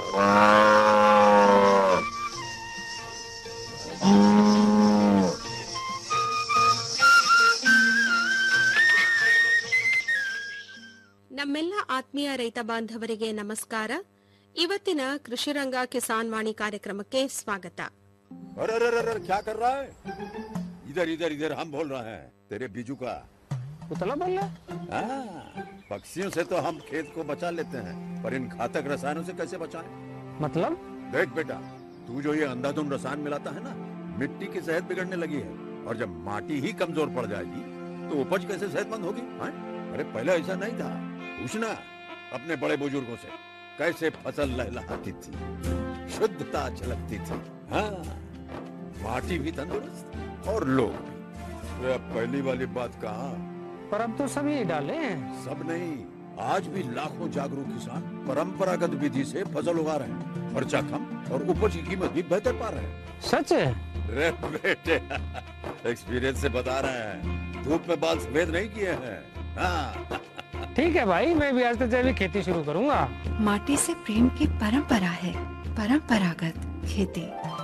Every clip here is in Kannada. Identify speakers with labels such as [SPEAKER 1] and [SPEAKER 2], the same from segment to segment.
[SPEAKER 1] ನಮ್ಮೆಲ್ಲ ಆತ್ಮೀಯ ರೈತ ಬಾಂಧವರಿಗೆ ನಮಸ್ಕಾರ ಇವತ್ತಿನ ಕೃಷಿರಂಗ ಕಿಸಾನ್ ವಾಣಿ ಕಾರ್ಯಕ್ರಮಕ್ಕೆ ಸ್ವಾಗತ
[SPEAKER 2] अरे अरे अरे अरे, क्या कर रहा है इधर इधर इधर हम बोल रहे हैं तेरे बीजू का
[SPEAKER 3] उतला बोल रहा
[SPEAKER 2] हाँ, पक्षियों से तो हम खेत को बचा लेते हैं पर इन घातक रसायनों से कैसे बचाएं?
[SPEAKER 3] मतलब
[SPEAKER 2] देख बेटा तू जो ये अंधाधुंध रसायन मिलाता है ना मिट्टी की सेहत बिगड़ने लगी है और जब माटी ही कमजोर पड़ जाएगी तो उपज कैसे सेहतमंद होगी हाँ? अरे पहले ऐसा नहीं था पूछना अपने बड़े बुजुर्गों से कैसे फसल लहलहाती थी शुद्धता झलकती थी हाँ माटी भी तंदुरुस्त और लोग भी अरे अब पहली वाली बात कहा
[SPEAKER 3] पर अब तो सभी डाले हैं
[SPEAKER 2] सब नहीं आज भी लाखों जागरूक किसान परंपरागत विधि से फसल उगा रहे हैं खर्चा कम और उपज की कीमत भी बेहतर पा रहे हैं
[SPEAKER 3] सच है
[SPEAKER 2] रे बेटे एक्सपीरियंस से बता रहे हैं धूप में बाल सफेद नहीं किए हैं हाँ
[SPEAKER 3] ठीक है भाई मैं भी आज से जैविक खेती शुरू करूंगा
[SPEAKER 4] माटी से प्रेम की परंपरा है परंपरागत खेती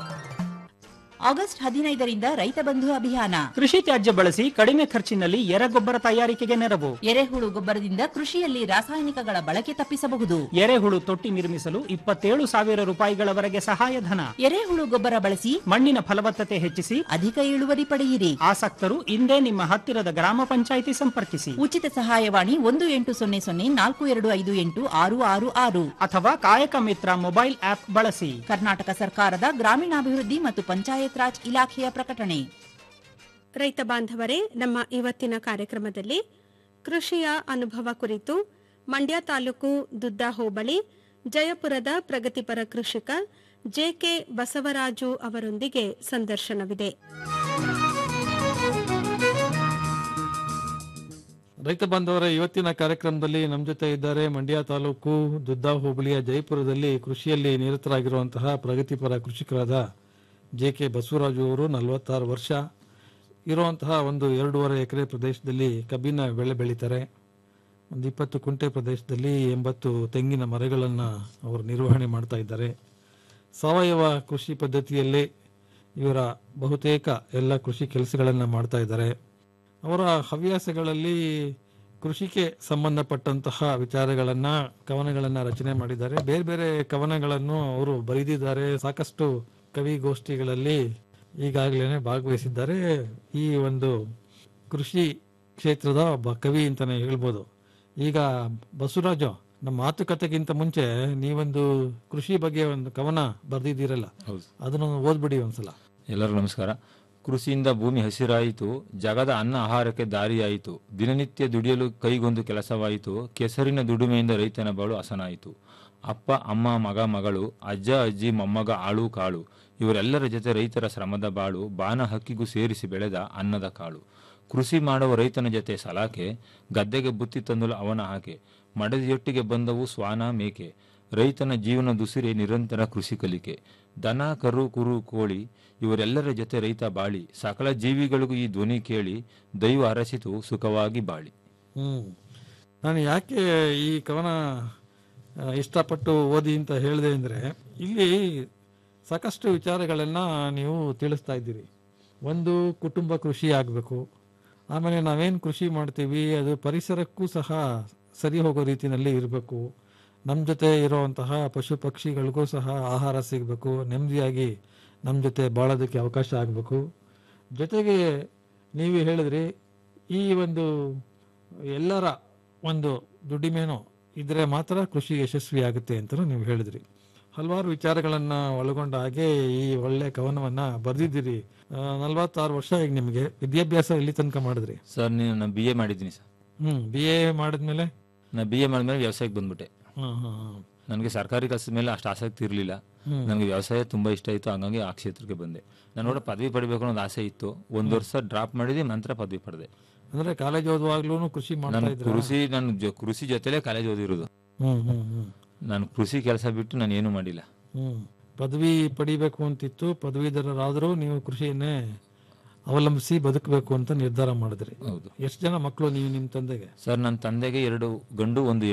[SPEAKER 5] ಆಗಸ್ಟ್ ಹದಿನೈದರಿಂದ ರೈತ ಬಂಧು ಅಭಿಯಾನ
[SPEAKER 6] ಕೃಷಿ ತ್ಯಾಜ್ಯ ಬಳಸಿ ಕಡಿಮೆ ಖರ್ಚಿನಲ್ಲಿ ಎರೆಗೊಬ್ಬರ ತಯಾರಿಕೆಗೆ ನೆರವು
[SPEAKER 5] ಎರೆಹುಳು ಗೊಬ್ಬರದಿಂದ ಕೃಷಿಯಲ್ಲಿ ರಾಸಾಯನಿಕಗಳ ಬಳಕೆ ತಪ್ಪಿಸಬಹುದು
[SPEAKER 6] ಎರೆಹುಳು ತೊಟ್ಟಿ ನಿರ್ಮಿಸಲು ಇಪ್ಪತ್ತೇಳು ಸಾವಿರ ರೂಪಾಯಿಗಳವರೆಗೆ ಸಹಾಯಧನ
[SPEAKER 5] ಎರೆಹುಳು ಗೊಬ್ಬರ ಬಳಸಿ
[SPEAKER 6] ಮಣ್ಣಿನ ಫಲವತ್ತತೆ ಹೆಚ್ಚಿಸಿ
[SPEAKER 5] ಅಧಿಕ ಇಳುವರಿ ಪಡೆಯಿರಿ
[SPEAKER 6] ಆಸಕ್ತರು ಇಂದೇ ನಿಮ್ಮ ಹತ್ತಿರದ ಗ್ರಾಮ ಪಂಚಾಯಿತಿ ಸಂಪರ್ಕಿಸಿ
[SPEAKER 5] ಉಚಿತ ಸಹಾಯವಾಣಿ ಒಂದು ಎಂಟು ಸೊನ್ನೆ ಸೊನ್ನೆ ನಾಲ್ಕು ಎರಡು ಐದು ಎಂಟು ಆರು ಆರು ಆರು
[SPEAKER 6] ಅಥವಾ ಕಾಯಕ ಮಿತ್ರ ಮೊಬೈಲ್ ಆಪ್ ಬಳಸಿ
[SPEAKER 5] ಕರ್ನಾಟಕ ಸರ್ಕಾರದ ಗ್ರಾಮೀಣಾಭಿವೃದ್ಧಿ ಮತ್ತು ಪಂಚಾಯತ್ ರಾಜ್ ಇಲಾಖೆಯ ಪ್ರಕಟಣೆ
[SPEAKER 1] ರೈತ ಬಾಂಧವರೇ ನಮ್ಮ ಇವತ್ತಿನ ಕಾರ್ಯಕ್ರಮದಲ್ಲಿ ಕೃಷಿಯ ಅನುಭವ ಕುರಿತು ಮಂಡ್ಯ ತಾಲೂಕು ದುದ್ದ ಹೋಬಳಿ ಜಯಪುರದ ಪ್ರಗತಿಪರ ಕೃಷಿಕ ಜೆಕೆ ಬಸವರಾಜು ಅವರೊಂದಿಗೆ ಸಂದರ್ಶನವಿದೆ
[SPEAKER 7] ರೈತ ಬಾಂಧವರ ಇವತ್ತಿನ ಕಾರ್ಯಕ್ರಮದಲ್ಲಿ ನಮ್ಮ ಜೊತೆ ಇದ್ದಾರೆ ಮಂಡ್ಯ ತಾಲೂಕು ದುದ್ದಾ ಹೋಬಳಿಯ ಜಯಪುರದಲ್ಲಿ ಕೃಷಿಯಲ್ಲಿ ನಿರತರಾಗಿರುವಂತಹ ಪ್ರಗತಿಪರ ಕೃಷಿಕರಾದ ಜೆ ಕೆ ಬಸವರಾಜು ಅವರು ನಲವತ್ತಾರು ವರ್ಷ ಇರುವಂತಹ ಒಂದು ಎರಡೂವರೆ ಎಕರೆ ಪ್ರದೇಶದಲ್ಲಿ ಕಬ್ಬಿನ ಬೆಳೆ ಬೆಳೀತಾರೆ ಒಂದು ಇಪ್ಪತ್ತು ಕುಂಟೆ ಪ್ರದೇಶದಲ್ಲಿ ಎಂಬತ್ತು ತೆಂಗಿನ ಮರಗಳನ್ನು ಅವರು ನಿರ್ವಹಣೆ ಮಾಡ್ತಾ ಇದ್ದಾರೆ ಸಾವಯವ ಕೃಷಿ ಪದ್ಧತಿಯಲ್ಲೇ ಇವರ ಬಹುತೇಕ ಎಲ್ಲ ಕೃಷಿ ಕೆಲಸಗಳನ್ನು ಮಾಡ್ತಾ ಇದ್ದಾರೆ ಅವರ ಹವ್ಯಾಸಗಳಲ್ಲಿ ಕೃಷಿಗೆ ಸಂಬಂಧಪಟ್ಟಂತಹ ವಿಚಾರಗಳನ್ನ ಕವನಗಳನ್ನ ರಚನೆ ಮಾಡಿದ್ದಾರೆ ಬೇರೆ ಬೇರೆ ಕವನಗಳನ್ನು ಅವರು ಬರೆದಿದ್ದಾರೆ ಸಾಕಷ್ಟು ಕವಿಗೋಷ್ಠಿಗಳಲ್ಲಿ ಈಗಾಗಲೇ ಭಾಗವಹಿಸಿದ್ದಾರೆ ಈ ಒಂದು ಕೃಷಿ ಕ್ಷೇತ್ರದ ಒಬ್ಬ ಕವಿ ಅಂತಾನೆ ಹೇಳ್ಬೋದು ಈಗ ಬಸವರಾಜು ನಮ್ಮ ಮಾತುಕತೆಗಿಂತ ಮುಂಚೆ ನೀವೊಂದು ಕೃಷಿ ಬಗ್ಗೆ ಒಂದು ಕವನ ಬರೆದಿದ್ದೀರಲ್ಲ
[SPEAKER 8] ಹೌದು.
[SPEAKER 7] ಅದನ್ನು ಓದ್ಬಿಡಿ ಒಂದ್ಸಲ
[SPEAKER 8] ಎಲ್ಲರಿಗೂ ನಮಸ್ಕಾರ ಕೃಷಿಯಿಂದ ಭೂಮಿ ಹಸಿರಾಯಿತು ಜಗದ ಅನ್ನ ಆಹಾರಕ್ಕೆ ದಾರಿಯಾಯಿತು ದಿನನಿತ್ಯ ದುಡಿಯಲು ಕೈಗೊಂದು ಕೆಲಸವಾಯಿತು ಕೆಸರಿನ ದುಡಿಮೆಯಿಂದ ರೈತನ ಬಾಳು ಹಸನಾಯಿತು ಅಪ್ಪ ಅಮ್ಮ ಮಗ ಮಗಳು ಅಜ್ಜ ಅಜ್ಜಿ ಮೊಮ್ಮಗ ಆಳು ಕಾಳು ಇವರೆಲ್ಲರ ಜೊತೆ ರೈತರ ಶ್ರಮದ ಬಾಳು ಬಾನ ಹಕ್ಕಿಗೂ ಸೇರಿಸಿ ಬೆಳೆದ ಅನ್ನದ ಕಾಳು ಕೃಷಿ ಮಾಡುವ ರೈತನ ಜೊತೆ ಸಲಾಕೆ ಗದ್ದೆಗೆ ಬುತ್ತಿ ತಂದಲು ಅವನ ಹಾಕೆ ಮಡದಿಯೊಟ್ಟಿಗೆ ಬಂದವು ಶ್ವಾನ ಮೇಕೆ ರೈತನ ಜೀವನ ದುಸಿರೆ ನಿರಂತರ ಕೃಷಿ ಕಲಿಕೆ ದನ ಕರು ಕುರು ಕೋಳಿ ಇವರೆಲ್ಲರ ಜೊತೆ ರೈತ ಬಾಳಿ ಸಕಲ ಜೀವಿಗಳಿಗೂ ಈ ಧ್ವನಿ ಕೇಳಿ ದೈವ ಅರಸಿತು ಸುಖವಾಗಿ ಬಾಳಿ
[SPEAKER 7] ಹ್ಮ್ ನಾನು ಯಾಕೆ ಈ ಕವನ ಆ, ಇಷ್ಟಪಟ್ಟು ಓದಿ ಅಂತ ಹೇಳಿದೆ ಅಂದರೆ ಇಲ್ಲಿ ಸಾಕಷ್ಟು ವಿಚಾರಗಳನ್ನು ನೀವು ತಿಳಿಸ್ತಾ ಇದ್ದೀರಿ ಒಂದು ಕುಟುಂಬ ಕೃಷಿ ಆಗಬೇಕು ಆಮೇಲೆ ನಾವೇನು ಕೃಷಿ ಮಾಡ್ತೀವಿ ಅದು ಪರಿಸರಕ್ಕೂ ಸಹ ಸರಿ ಹೋಗೋ ರೀತಿಯಲ್ಲಿ ಇರಬೇಕು ನಮ್ಮ ಜೊತೆ ಇರುವಂತಹ ಪಶು ಪಕ್ಷಿಗಳಿಗೂ ಸಹ ಆಹಾರ ಸಿಗಬೇಕು ನೆಮ್ಮದಿಯಾಗಿ ನಮ್ಮ ಜೊತೆ ಬಾಳೋದಕ್ಕೆ ಅವಕಾಶ ಆಗಬೇಕು ಜೊತೆಗೆ ನೀವು ಹೇಳಿದ್ರಿ ಈ ಒಂದು ಎಲ್ಲರ ಒಂದು ದುಡಿಮೆನೋ ಇದ್ರೆ ಮಾತ್ರ ಕೃಷಿ ಯಶಸ್ವಿ ಆಗುತ್ತೆ ಅಂತ ನೀವು ಹೇಳಿದ್ರಿ ಹಲವಾರು ವಿಚಾರಗಳನ್ನ ಒಳಗೊಂಡ ಹಾಗೆ ಈ ಒಳ್ಳೆ ಕವನವನ್ನ ಬರೆದಿದ್ದೀರಿ ನಲ್ವತ್ತಾರು ವರ್ಷ ಈಗ ನಿಮಗೆ ವಿದ್ಯಾಭ್ಯಾಸ ಎಲ್ಲಿ ತನಕ ಮಾಡಿದ್ರಿ
[SPEAKER 8] ಸರ್ ನೀನು ನಾನು ಬಿ ಎ ಮಾಡಿದ್ದೀನಿ ಸರ್
[SPEAKER 7] ಹ್ಮ್ ಬಿ ಎ ಮಾಡಿದ್ಮೇಲೆ
[SPEAKER 8] ನಾನು ಬಿ ಎ ಮಾಡಿದ್ಮೇಲೆ ವ್ಯವಸಾಯಕ್ಕೆ ಬಂದ್ಬಿಟ್ಟೆ
[SPEAKER 7] ಹ್ಮ್ ಹ್ಮ್ ಹ್ಮ್
[SPEAKER 8] ನನಗೆ ಸರ್ಕಾರಿ ಕೆಲಸದ ಮೇಲೆ ಅಷ್ಟು ಆಸಕ್ತಿ ಇರಲಿಲ್ಲ
[SPEAKER 7] ಹ್ಮ್.
[SPEAKER 8] ನನಗೆ ವ್ಯವಸಾಯ ತುಂಬಾ ಇಷ್ಟ ಇತ್ತು ಹಂಗಾಗಿ ಆ ಕ್ಷೇತ್ರಕ್ಕೆ ಬಂದೆ ನಾನು ಕೂಡ ಪದವಿ ಪಡಿಬೇಕು ಅನ್ನೋದು ಆಸೆ ಇತ್ತು ಒಂದು ವರ್ಷ ಡ್ರಾಪ್ ಮಾಡಿದೆ ನಂತರ ಪದವಿ ಪಡೆದೆ
[SPEAKER 7] ಅಂದ್ರೆ ಕಾಲೇಜ್ ಓದುವಾಗ್ಲೂ ಕೃಷಿ ಮಾಡ್ತಾ
[SPEAKER 8] ನಾನು
[SPEAKER 7] ಇದ್ರ
[SPEAKER 8] ಕೃಷಿ ನಾನು ಜೊ- ಕೃಷಿ ಜೊತೆಲೇ ಕಾಲೇಜ್ ಓದಿರೋದು
[SPEAKER 7] ಹ್ಮ್ ಹ್ಮ್ ಹ್ಮ್
[SPEAKER 8] ನಾನು ಕೃಷಿ ಕೆಲಸ ಬಿಟ್ಟು ನಾನು ಏನು ಮಾಡಿಲ್ಲ
[SPEAKER 7] ಹ್ಮ್ ಪದವಿ ಪಡಿಬೇಕು ಅಂತಿತ್ತು ಪದವೀಧರರಾದರೂ ನೀವು ಕೃಷಿಯನ್ನೇ ಅವಲಂಬಿಸಿ ಬದುಕಬೇಕು ಅಂತ ನಿರ್ಧಾರ ಮಾಡಿದ್ರಿ
[SPEAKER 8] ಹೌದು
[SPEAKER 7] ಎಷ್ಟು ಜನ ಮಕ್ಕಳು ನೀವು ನಿಮ್ಮ ತಂದೆಗೆ
[SPEAKER 8] ಸರ್ ನನ್ನ ತಂದೆಗೆ ಎರಡು ಗಂಡು ಒಂದು ಹೆಣ್ಣು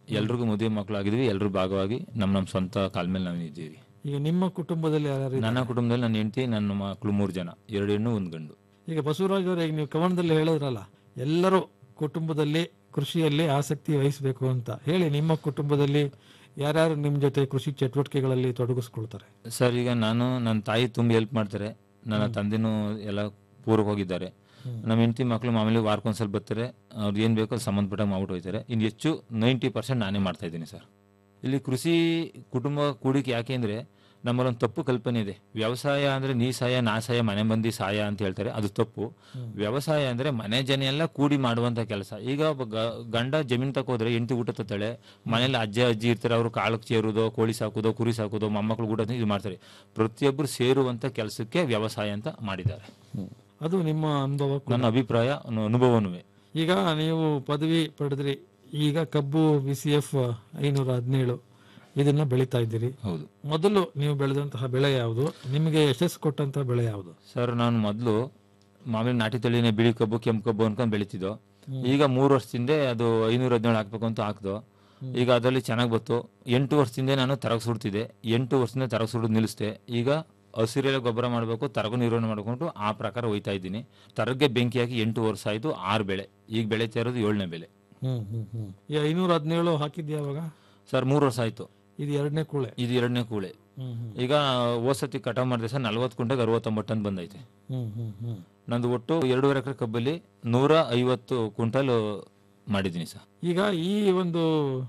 [SPEAKER 8] ಎಲ್ರಿಗೂ ಮದುವೆ ಮಕ್ಕಳು ಆಗಿದ್ವಿ ಎಲ್ರು ಭಾಗವಾಗಿ ನಮ್ಮ ನಮ್ಮ ಸ್ವಂತ ಕಾಲ ಮೇಲೆ ನಾವು ಇದ್ದೀವಿ
[SPEAKER 7] ಈಗ ನಿಮ್ಮ ಕುಟುಂಬದಲ್ಲಿ ಯಾರ್ಯಾರು ಇದ್ದಾರೆ?
[SPEAKER 8] ನನ್ನ ಕುಟುಂಬದಲ್ಲಿ ನನ್ನ ಹೆಂಡತಿ ನನ್ನ ಮಕ್ಕಳು ಮೂರು ಜನ ಎರಡು ಹೆಣ್ಣು ಒಂದು ಗಂಡು
[SPEAKER 7] ಈಗ ಬಸವರಾಜ್ ಅವರೇ ಈಗ ನೀವು ಕವನದಲ್ಲಿ ಹೇಳಿದ್ರಲ್ಲ ಎಲ್ಲರೂ ಕುಟುಂಬದಲ್ಲಿ ಕೃಷಿಯಲ್ಲಿ ಆಸಕ್ತಿ ವಹಿಸಬೇಕು ಅಂತ ಹೇಳಿ ನಿಮ್ಮ ಕುಟುಂಬದಲ್ಲಿ ಯಾರ್ಯಾರು ನಿಮ್ಮ ಜೊತೆ ಕೃಷಿ ಚಟುವಟಿಕೆಗಳಲ್ಲಿ ತೊಡಗಿಸ್ಕೊಳ್ತಾರೆ
[SPEAKER 8] ಸರ್ ಈಗ ನಾನು ನನ್ನ ತಾಯಿ ತುಂಬ ಹೆಲ್ಪ್ ಮಾಡ್ತಾರೆ ನನ್ನ ತಂದೆನೂ ಎಲ್ಲ ಪೂರ್ವಕ್ಕೆ ಹೋಗಿದ್ದಾರೆ ನಮ್ಮ ಹೆಂಡತಿ ಮಕ್ಕಳು ಮಾಮೂಲಿ ವಾರಕ್ಕೊಂದ್ಸಲ ಬರ್ತಾರೆ ಅವ್ರು ಏನು ಬೇಕೋ ಅದು ಸಂಬಂಧಪಟ್ಟ ಮಾಡ್ಬಿಟ್ಟು ಹೋಗ್ತಾರೆ ಇನ್ನು ಹೆಚ್ಚು ನೈಂಟಿ ಪರ್ಸೆಂಟ್ ನಾನೇ ಮಾಡ್ತಾ ಇದ್ದೀನಿ ಸರ್ ಇಲ್ಲಿ ಕೃಷಿ ಕುಟುಂಬ ಕೂಡಿಕೆ ಯಾಕೆ ಅಂದರೆ ನಮ್ಮಲ್ಲೊಂದು ತಪ್ಪು ಕಲ್ಪನೆ ಇದೆ ವ್ಯವಸಾಯ ಅಂದರೆ ನೀ ಸಾಯ ನಾ ಸಾಯ ಮನೆ ಮಂದಿ ಸಾಯ ಅಂತ ಹೇಳ್ತಾರೆ ಅದು ತಪ್ಪು ವ್ಯವಸಾಯ ಅಂದರೆ ಮನೆ ಜನ ಎಲ್ಲ ಕೂಡಿ ಮಾಡುವಂಥ ಕೆಲಸ ಈಗ ಒಬ್ಬ ಗ- ಗಂಡ ಜಮೀನು ತಕೋದ್ರೆ ಹೆಂಡತಿ ಊಟ ತತ್ತಾಳೆ ಮನೇಲಿ ಅಜ್ಜ ಅಜ್ಜಿ ಇರ್ತಾರೆ ಅವರು ಕಾಳಕ್ಕೆ ಸೇರುವುದೋ ಕೋಳಿ ಸಾಕೋದೋ ಕುರಿ ಸಾಕೋದೋ ಮೊಮ್ಮಕ್ಕಳು ಊಟ ಇದು ಮಾಡ್ತಾರೆ ಪ್ರತಿಯೊಬ್ಬರು ಸೇರುವಂಥ ಕೆಲಸಕ್ಕೆ ವ್ಯವಸಾಯ ಅಂತ ಮಾಡಿದ್ದಾರೆ
[SPEAKER 7] ಅದು ನಿಮ್ಮ ಅನುಭವ ಕೂಡ.
[SPEAKER 8] ನನ್ನ ಅಭಿಪ್ರಾಯ ಅನು- ಅನುಭವನೂ
[SPEAKER 7] ಈಗ ನೀವು ಪದವಿ ಪಡೆದ್ರಿ ಈಗ ಕಬ್ಬು ಬಿ ಸಿ ಎಫ್ ಐನೂರ ಹದಿನೇಳು ಇದನ್ನ ಬೆಳೀತಾ ಇದ್ದೀರಿ
[SPEAKER 8] ಹೌದು
[SPEAKER 7] ಮೊದಲು ನೀವು ಬೆಳೆದಂತಹ ಬೆಳೆ ಯಾವುದು ನಿಮಗೆ ಯಶಸ್ಸು ಕೊಟ್ಟಂತಹ ಬೆಳೆ ಯಾವುದು
[SPEAKER 8] ಸರ್ ನಾನು ಮೊದಲು ಮಾಮೂಲಿ ನಾಟಿ ತಳಿನೇ ಬಿಳಿ ಕಬ್ಬು ಕೆಂಪು ಕಬ್ಬು ಅನ್ಕೊಂಡು ಬೆಳೀತಿದ್ದೋ ಈಗ ಮೂರು ವರ್ಷದಿಂದ ಅದು ಐನೂರ ಹದಿನೇಳು ಹಾಕ್ಬೇಕು ಅಂತ ಹಾಕ್ದೋ ಈಗ ಅದರಲ್ಲಿ ಚೆನ್ನಾಗಿ ಬಂತು ಎಂಟು ವರ್ಷದಿಂದ ನಾನು ತರಗ ಸುಡ್ತಿದ್ದೆ ಎಂಟು ವರ್ಷದಿಂದ ತರಗ ಸುಡೋದು ನಿಲ್ಲಿಸ್ದೆ ಈಗ ಹಸಿರೆಲೆ ಗೊಬ್ಬರ ಮಾಡಬೇಕು ತರಗು ನಿರ್ವಹಣೆ ಮಾಡ್ಕೊಂಡು ಆ ಪ್ರಕಾರ ಹೋಯ್ತಾ ಇದ್ದೀನಿ ತರಗ್ಗೆ ಬೆಂಕಿ ಹಾಕಿ ಎಂಟು ವರ್ಷ ಆಯಿತು ಆರು ಬೆಳೆ ಈಗ ಬೆಳೀತಾ ಇರೋದು ಏಳನೇ ಬೆಳೆ
[SPEAKER 7] ಹ್ಮ್ ಹ್ಮ್ ಹ್ಮ್ ಈ ಐನೂರ ಹದಿನೇಳು ಹಾಕಿದ್ಯಾ ಅವಾಗ
[SPEAKER 8] ಸರ್ ಮೂರು ವರ್ಷ ಆಯಿತು
[SPEAKER 7] ಇದು ಎರಡನೇ ಕೂಳೆ
[SPEAKER 8] ಇದು ಎರಡನೇ ಕೂಳೆ
[SPEAKER 7] ಹ್ಮ್ ಹ್ಮ್
[SPEAKER 8] ಈಗ ಓಸತಿ ಕಟಾವ್ ಮಾಡಿದೆ ಸರ್ ನಲ್ವತ್ತು ಕುಂಟೆಗೆ ಅರವತ್ತೊಂಬತ್ತು ಟನ್ ಬಂದೈತೆ
[SPEAKER 7] ಹ್ಮ್ ಹ್ಮ್ ಹ್ಮ್
[SPEAKER 8] ನಂದು ಒಟ್ಟು ಎರಡೂವರೆ ಎಕರೆ ಕಬ್ಬಲ್ಲಿ ನೂರ ಐವತ್ತು ಕ್ವಿಂಟಲ್ ಮಾಡಿದ್ದೀನಿ ಸರ್
[SPEAKER 7] ಈಗ ಈ ಒಂದು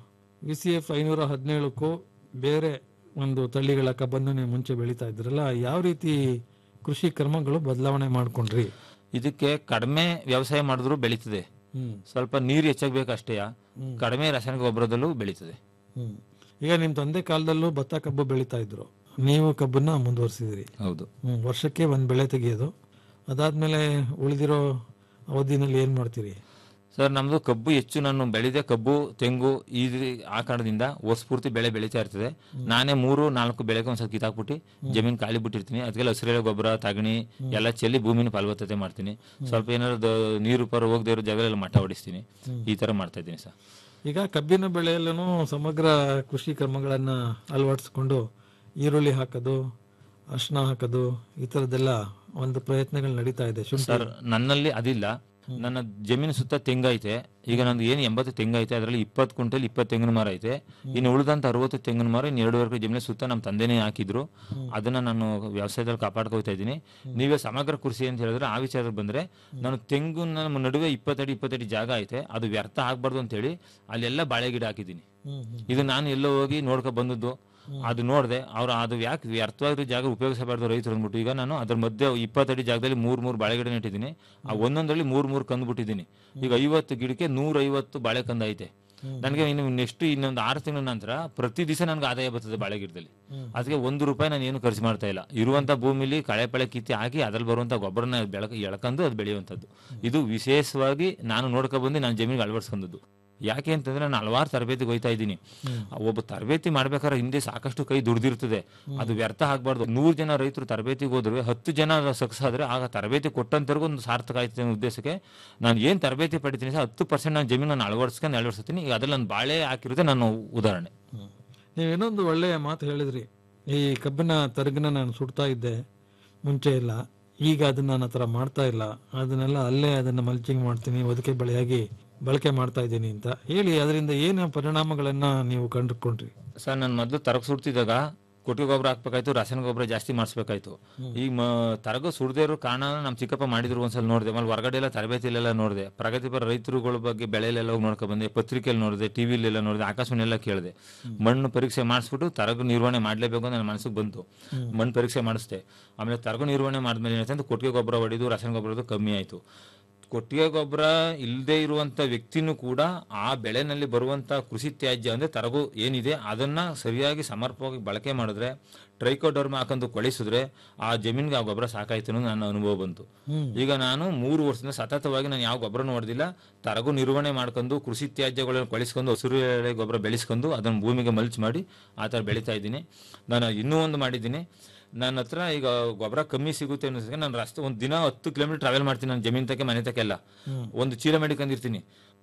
[SPEAKER 7] ವಿ ಸಿ ಎಫ್ ಐನೂರ ಹದಿನೇಳಕ್ಕೂ ಬೇರೆ ಒಂದು ತಳಿಗಳ ಕಬ್ಬನ್ನು ನೀವು ಮುಂಚೆ ಬೆಳೀತಾ ಇದ್ರಲ್ಲ ಯಾವ ರೀತಿ ಕೃಷಿ ಕ್ರಮಗಳು ಬದಲಾವಣೆ ಮಾಡ್ಕೊಂಡ್ರಿ
[SPEAKER 8] ಇದಕ್ಕೆ ಕಡಿಮೆ ವ್ಯವಸಾಯ ಮಾಡಿದ್ರು ಬೆಳೀತದೆ
[SPEAKER 7] ಹ್ಮ್
[SPEAKER 8] ಸ್ವಲ್ಪ ನೀರು ಹೆಚ್ಚಾಗಬೇಕು ಅಷ್ಟೇ ಕಡಿಮೆ ರಾಸಾಯನಿಕ ಗೊಬ್ಬರದಲ್ಲೂ ಬೆಳೀತದೆ
[SPEAKER 7] ಹ್ಮ್ ಈಗ ನಿಮ್ ತಂದೆ ಕಾಲದಲ್ಲೂ ಭತ್ತ ಕಬ್ಬು ಬೆಳೀತಾ ಇದ್ರು ನೀವು ಕಬ್ಬನ್ನ ಮುಂದುವರಿಸಿದಿರಿ
[SPEAKER 8] ಹೌದು
[SPEAKER 7] ಹ್ಮ್ ವರ್ಷಕ್ಕೆ ಒಂದ್ ಬೆಳೆ ತೆಗೆಯೋದು ಅದಾದ್ಮೇಲೆ ಉಳಿದಿರೋ ಅವಧಿನಲ್ಲಿ ಏನ್ ಮಾಡ್ತೀರಿ
[SPEAKER 8] ಸರ್ ನಮ್ದು ಕಬ್ಬು ಹೆಚ್ಚು ನಾನು ಬೆಳೆದೆ ಕಬ್ಬು ತೆಂಗು ಈ ರೀ- ಆ ಕಾರಣದಿಂದ ವರ್ಷ ಪೂರ್ತಿ ಬೆಳೆ ಬೆಳೀತಾ ಇರ್ತದೆ ನಾನೇ ಮೂರು ನಾಲ್ಕು ಬೆಳೆಗೆ ಒಂದ್ಸಲ ಕಿತ್ತಾಕ್ಬಿಟ್ಟು ಜಮೀನು ಖಾಲಿ ಬಿಟ್ಟಿರ್ತೀನಿ ಅದಕ್ಕೆಲ್ಲ ಹಸಿರೆಲೆ ಗೊಬ್ಬರ ತಗಣಿ ಎಲ್ಲ ಚೆಲ್ಲಿ ಭೂಮಿನ ಫಲವತ್ತತೆ ಮಾಡ್ತೀನಿ ಸ್ವಲ್ಪ ಏನಾದ್ರು ದ- ನೀರು ಪರ ಹೋಗದೆ ಇರೋ ಜಾಗದಲ್ಲಿ ಮಟ್ಟ ಹೊಡಿಸ್ತೀನಿ ಈ ತರ ಮಾಡ್ತಾ ಇದ್ದೀನಿ ಸರ್
[SPEAKER 7] ಈಗ ಕಬ್ಬಿನ ಬೆಳೆಯಲ್ಲೂ ಸಮಗ್ರ ಕೃಷಿ ಕ್ರಮಗಳನ್ನ ಅಳವಡಿಸ್ಕೊಂಡು ಈರುಳ್ಳಿ ಹಾಕೋದು ಅರ್ಶಿನ ಹಾಕೋದು ಈ ಥರದ್ದೆಲ್ಲ ಒಂದು ಪ್ರಯತ್ನಗಳು ನಡೀತಾ ಇದೆ ಶುಂಠಿ
[SPEAKER 8] ಸರ್ ನನ್ನಲ್ಲಿ ಅದಿಲ್ಲ ನನ್ನ ಜಮೀನು ಸುತ್ತ ತೆಂಗೈತೆ ಈಗ ನಂದು ಏನು ಎಂಬತ್ತು ತೆಂಗೈತೆ ಅದರಲ್ಲಿ ಇಪ್ಪತ್ತು ಕ್ವಿಂಟಲ್ ಇಪ್ಪತ್ತು ತೆಂಗಿನ ಮರ ಐತೆ ಇನ್ನು ಉಳಿದಂತ ಅರವತ್ತು ತೆಂಗಿನ ಮರ ಇನ್ನು ಎರಡೂವರೆ ಎಕರೆ ಜಮೀನು ಸುತ್ತ ನಮ್ಮ ತಂದೆನೇ ಹಾಕಿದ್ರು ಅದನ್ನ ನಾನು ವ್ಯವಸಾಯದಲ್ಲಿ ಕಾಪಾಡ್ಕೊಳ್ತಾ ಇದ್ದೀನಿ ನೀವೇ ಸಮಗ್ರ ಕೃಷಿ ಅಂತ ಹೇಳಿದ್ರೆ ಆ ವಿಚಾರದಲ್ಲಿ ಬಂದ್ರೆ ನಾನು ತೆಂಗು ನಮ್ಮ ನಡುವೆ ಇಪ್ಪತ್ತಡಿ ಇಪ್ಪತ್ತಡಿ ಜಾಗ ಐತೆ ಅದು ವ್ಯರ್ಥ ಆಗ್ಬಾರ್ದು ಅಂತೇಳಿ ಅಲ್ಲೆಲ್ಲ ಬಾಳೆ ಗಿಡ ಹಾಕಿದ್ದೀನಿ ಇದು ನಾನು ಎಲ್ಲೋ ಹೋಗಿ ನೋಡ್ಕೊ ಬಂದದ್ದು ಅದು ನೋಡಿದೆ ಅವ್ರು ಅದು ಯಾಕೆ ವ್ಯರ್ಥವಾಗಿರೋ ಜಾಗ ಉಪಯೋಗಿಸಬಾರ್ದು ರೈತರು ಅಂದ್ಬಿಟ್ಟು ಈಗ ನಾನು ಅದ್ರ ಮಧ್ಯೆ ಇಪ್ಪತ್ತಡಿ ಜಾಗದಲ್ಲಿ ಮೂರ್ ಮೂರು ಬಾಳೆಗಿಡ ನೆಟ್ಟಿದ್ದೀನಿ ಆ ಒಂದೊಂದರಲ್ಲಿ ಮೂರ್ ಮೂರು ಕಂದು ಬಿಟ್ಟಿದ್ದೀನಿ ಈಗ ಐವತ್ತು ಗಿಡಕ್ಕೆ ನೂರ ಐವತ್ತು ಬಾಳೆ ಕಂದ ಐತೆ ನನಗೆ ಇನ್ನು ನೆಕ್ಸ್ಟ್ ಇನ್ನೊಂದು ಆರು ತಿಂಗಳ ನಂತರ ಪ್ರತಿ ದಿವಸ ನನಗೆ ಆದಾಯ ಬರ್ತದೆ ಬಾಳೆ ಗಿಡದಲ್ಲಿ ಅದಕ್ಕೆ ಒಂದು ರೂಪಾಯಿ ನಾನು ಏನು ಖರ್ಚು ಮಾಡ್ತಾ ಇಲ್ಲ ಇರುವಂತ ಭೂಮಿಲಿ ಕಳೆ ಪಳೆ ಕಿತ್ತಿ ಹಾಕಿ ಅದ್ರಲ್ಲಿ ಬರುವಂತ ಗೊಬ್ಬರನ ಬೆಳಕ ಎಳ್ಕೊಂಡು ಅದು ಬೆಳೆಯುವಂಥದ್ದು ಇದು ವಿಶೇಷವಾಗಿ ನಾನು ನೋಡ್ಕೊ ಬಂದು ನಾನು ಜಮೀನಿಗೆ ಅಳವಡಿಸ್ಕೊಂಡದ್ದು ಯಾಕೆ ಅಂತಂದ್ರೆ ನಾನು ಹಲವಾರು ತರಬೇತಿಗೆ ಹೋಯ್ತಾ ಇದ್ದೀನಿ ಒಬ್ಬ ತರಬೇತಿ ಮಾಡ್ಬೇಕಾದ್ರೆ ಹಿಂದೆ ಸಾಕಷ್ಟು ಕೈ ದುಡ್ದಿರ್ತದೆ ಅದು ವ್ಯರ್ಥ ಆಗ್ಬಾರ್ದು ನೂರು ಜನ ರೈತರು ತರಬೇತಿಗೆ ಹೋದ್ರೆ ಹತ್ತು ಜನ ಸಕ್ಸಸ್ ಆದ್ರೆ ಆಗ ತರಬೇತಿ ಕೊಟ್ಟಂತರ್ಗೂ ಒಂದು ಸಾರ್ಥಕ ಆಯ್ತು ಅನ್ನೋ ಉದ್ದೇಶಕ್ಕೆ ನಾನು ಏನ್ ತರಬೇತಿ ಪಡಿತೀನಿ ಸರ್ ಹತ್ತು ಪರ್ಸೆಂಟ್ ನಾನು ಜಮೀನು ನಾನು ಅಳವಡಿಸ್ಕೊಂಡು ಅಳವಡಿಸ್ತೀನಿ ಈಗ ಅದ್ರಲ್ಲಿ ನಾನು ಬಾಳೆ ಹಾಕಿರೋದೇ ನಾನು ಉದಾಹರಣೆ
[SPEAKER 7] ನೀವು ಇನ್ನೊಂದು ಒಳ್ಳೆಯ ಮಾತು ಹೇಳಿದ್ರಿ ಈ ಕಬ್ಬಿನ ತರಗನ ನಾನು ಸುಡ್ತಾ ಇದ್ದೆ ಮುಂಚೆ ಇಲ್ಲ ಈಗ ಅದನ್ನ ನನ್ನ ಹತ್ರ ಮಾಡ್ತಾ ಇಲ್ಲ ಅದನ್ನೆಲ್ಲ ಅಲ್ಲೇ ಅದನ್ನ ಮಲ್ಚಿಂಗ್ ಮಾಡ್ತೀನಿ ಒದಕೆ ಬೆಳೆಯಾಗಿ ಬಳಕೆ ಮಾಡ್ತಾ ಇದ್ದೀನಿ ಅಂತ ಹೇಳಿ ಅದರಿಂದ ಏನು ಪರಿಣಾಮಗಳನ್ನ ನೀವು ಕಂಡುಕೊಂಡ್ರಿ
[SPEAKER 8] ಸರ್ ನಾನು ಮೊದಲು ತರಗ ಸುಡ್ತಿದ್ದಾಗ ಕೊಟ್ಟಿಗೆ ಗೊಬ್ಬರ ಹಾಕ್ಬೇಕಾಯ್ತು ರಾಸಾಯನಿಕ ಗೊಬ್ಬರ ಜಾಸ್ತಿ ಮಾಡಿಸ್ಬೇಕಾಯ್ತು ಈಗ ಮ ತರಗ ಸುಡದೇ ಇರೋ ಕಾರಣ ನಮ್ಮ ಚಿಕ್ಕಪ್ಪ ಮಾಡಿದ್ರು ಒಂದ್ಸಲ ನೋಡಿದೆ ಆಮೇಲೆ ಹೊರಗಡೆ ಎಲ್ಲ ತರಬೇತಿಲೆಲ್ಲ ನೋಡಿದೆ ಪ್ರಗತಿಪರ ರೈತರುಗಳ ಬಗ್ಗೆ ಬೆಳೆಯಲ್ಲೆಲ್ಲ ಹೋಗಿ ನೋಡ್ಕೊ ಬಂದೆ ಪತ್ರಿಕೆಯಲ್ಲಿ ನೋಡಿದೆ ಟಿವಿಲೆಲ್ಲ ನೋಡಿದೆ ಆಕಾಶವಾಣಿ ಎಲ್ಲ ಕೇಳಿದೆ ಮಣ್ಣು ಪರೀಕ್ಷೆ ಮಾಡಿಸ್ಬಿಟ್ಟು ತರಗು ನಿರ್ವಹಣೆ ಮಾಡಲೇಬೇಕು ಅಂತ ನನ್ನ ಮನಸ್ಸಿಗೆ ಬಂತು ಮಣ್ಣು ಪರೀಕ್ಷೆ ಮಾಡಿಸ್ದೆ ಆಮೇಲೆ ತರಗು ನಿರ್ವಹಣೆ ಮಾಡಿದ್ಮೇಲೆ ಏನಾಯ್ತು ಅಂದ್ರೆ ಕೊಟ್ಟಿಗೆ ಗೊಬ್ಬರ ಹೊಡಿದು ರಾಸಾಯನಿಕ ಗೊಬ್ಬರದ್ದು ಕಮ್ಮಿ ಆಯಿತು ಕೊಟ್ಟಿಗೆ ಗೊಬ್ಬರ ಇಲ್ಲದೆ ಇರುವಂತ ವ್ಯಕ್ತಿನೂ ಕೂಡ ಆ ಬೆಳೆನಲ್ಲಿ ಬರುವಂತ ಕೃಷಿ ತ್ಯಾಜ್ಯ ಅಂದ್ರೆ ತರಗು ಏನಿದೆ ಅದನ್ನ ಸರಿಯಾಗಿ ಸಮರ್ಪಕವಾಗಿ ಬಳಕೆ ಮಾಡಿದ್ರೆ ಟ್ರೈಕೋಡರ್ಮ ಹಾಕೊಂಡು ಕೊಳಿಸಿದ್ರೆ ಆ ಜಮೀನ್ಗೆ ಆ ಗೊಬ್ಬರ ಸಾಕಾಯ್ತು ಅನ್ನೋದು ನನ್ನ ಅನುಭವ ಬಂತು ಈಗ ನಾನು ಮೂರು ವರ್ಷದಿಂದ ಸತತವಾಗಿ ನಾನು ಯಾವ ಗೊಬ್ಬರನೂ ಹೊಡೆದಿಲ್ಲ ತರಗು ನಿರ್ವಹಣೆ ಮಾಡ್ಕೊಂಡು ಕೃಷಿ ತ್ಯಾಜ್ಯಗಳನ್ನು ಕೊಳಿಸ್ಕೊಂಡು ಹಸಿರು ಎಳೆ ಗೊಬ್ಬರ ಬೆಳೆಸ್ಕೊಂಡು ಅದನ್ನು ಭೂಮಿಗೆ ಮಲ್ಚ್ ಮಾಡಿ ಆ ಥರ ಬೆಳೀತಾ ಇದ್ದೀನಿ ನಾನು ಇನ್ನೂ ಒಂದು ಮಾಡಿದ್ದೀನಿ ನನ್ನ ಹತ್ರ ಈಗ ಗೊಬ್ಬರ ಕಮ್ಮಿ ಸಿಗುತ್ತೆ ಅನ್ನೋದಕ್ಕೆ ನಾನು ರಸ್ತೆ ಒಂದು ದಿನ ಹತ್ತು ಕಿಲೋಮೀಟರ್ ಟ್ರಾವೆಲ್ ಮಾಡ್ತೀನಿ ನಾನು ಜಮೀನ್ ತಕ್ಕೆ ಮನೆ ತಕ್ಕೆಲ್ಲ ಒಂದು ಚೀಲ ಮಾಡಿಕೊಂಡಿರ್ತೀನಿ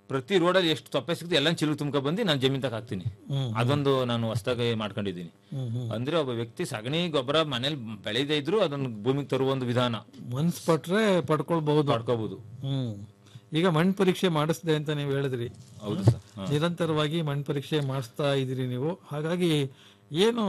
[SPEAKER 8] ಪ್ರತಿ ರೋಡಲ್ಲಿ ಎಷ್ಟು ತೊಪ್ಪೆ ಸಿಗುತ್ತೆ ಎಲ್ಲ ಚಿಲ್ಲು ತುಂಬ್ಕೊ ಬಂದು ನಾನು ಜಮೀನ್ ತಕ ಹಾಕ್ತೀನಿ
[SPEAKER 7] ಹ್ಮ್.
[SPEAKER 8] ಅದೊಂದು ನಾನು ಹೊಸದಾಗಿ ಮಾಡ್ಕೊಂಡಿದ್ದೀನಿ
[SPEAKER 7] ಹ್ಮ್, ಹ್ಮ್.
[SPEAKER 8] ಅಂದ್ರೆ ಒಬ್ಬ ವ್ಯಕ್ತಿ ಸಗಣಿ ಗೊಬ್ಬರ ಮನೇಲಿ ಬೆಳೆದೇ ಇದ್ರು ಅದನ್ನು ಭೂಮಿಗೆ ತರುವ ಒಂದು ವಿಧಾನ
[SPEAKER 7] ಮನ್ಸ್ ಪಟ್ರೆ ಪಡ್ಕೊಳ್ಬಹುದು
[SPEAKER 8] ಮಾಡ್ಕೋಬಹುದು
[SPEAKER 7] ಹ್ಮ್ ಈಗ ಮಣ್ಣು ಪರೀಕ್ಷೆ ಮಾಡಿಸ್ದೆ ಅಂತ ನೀವು ಹೇಳಿದ್ರಿ
[SPEAKER 8] ಹೌದು ಸರ್ ಹಾ.
[SPEAKER 7] ನಿರಂತರವಾಗಿ ಮಣ್ಣು ಪರೀಕ್ಷೆ ಮಾಡಿಸ್ತಾ ಇದ್ದೀರಿ ನೀವು ಹಾಗಾಗಿ ಏನು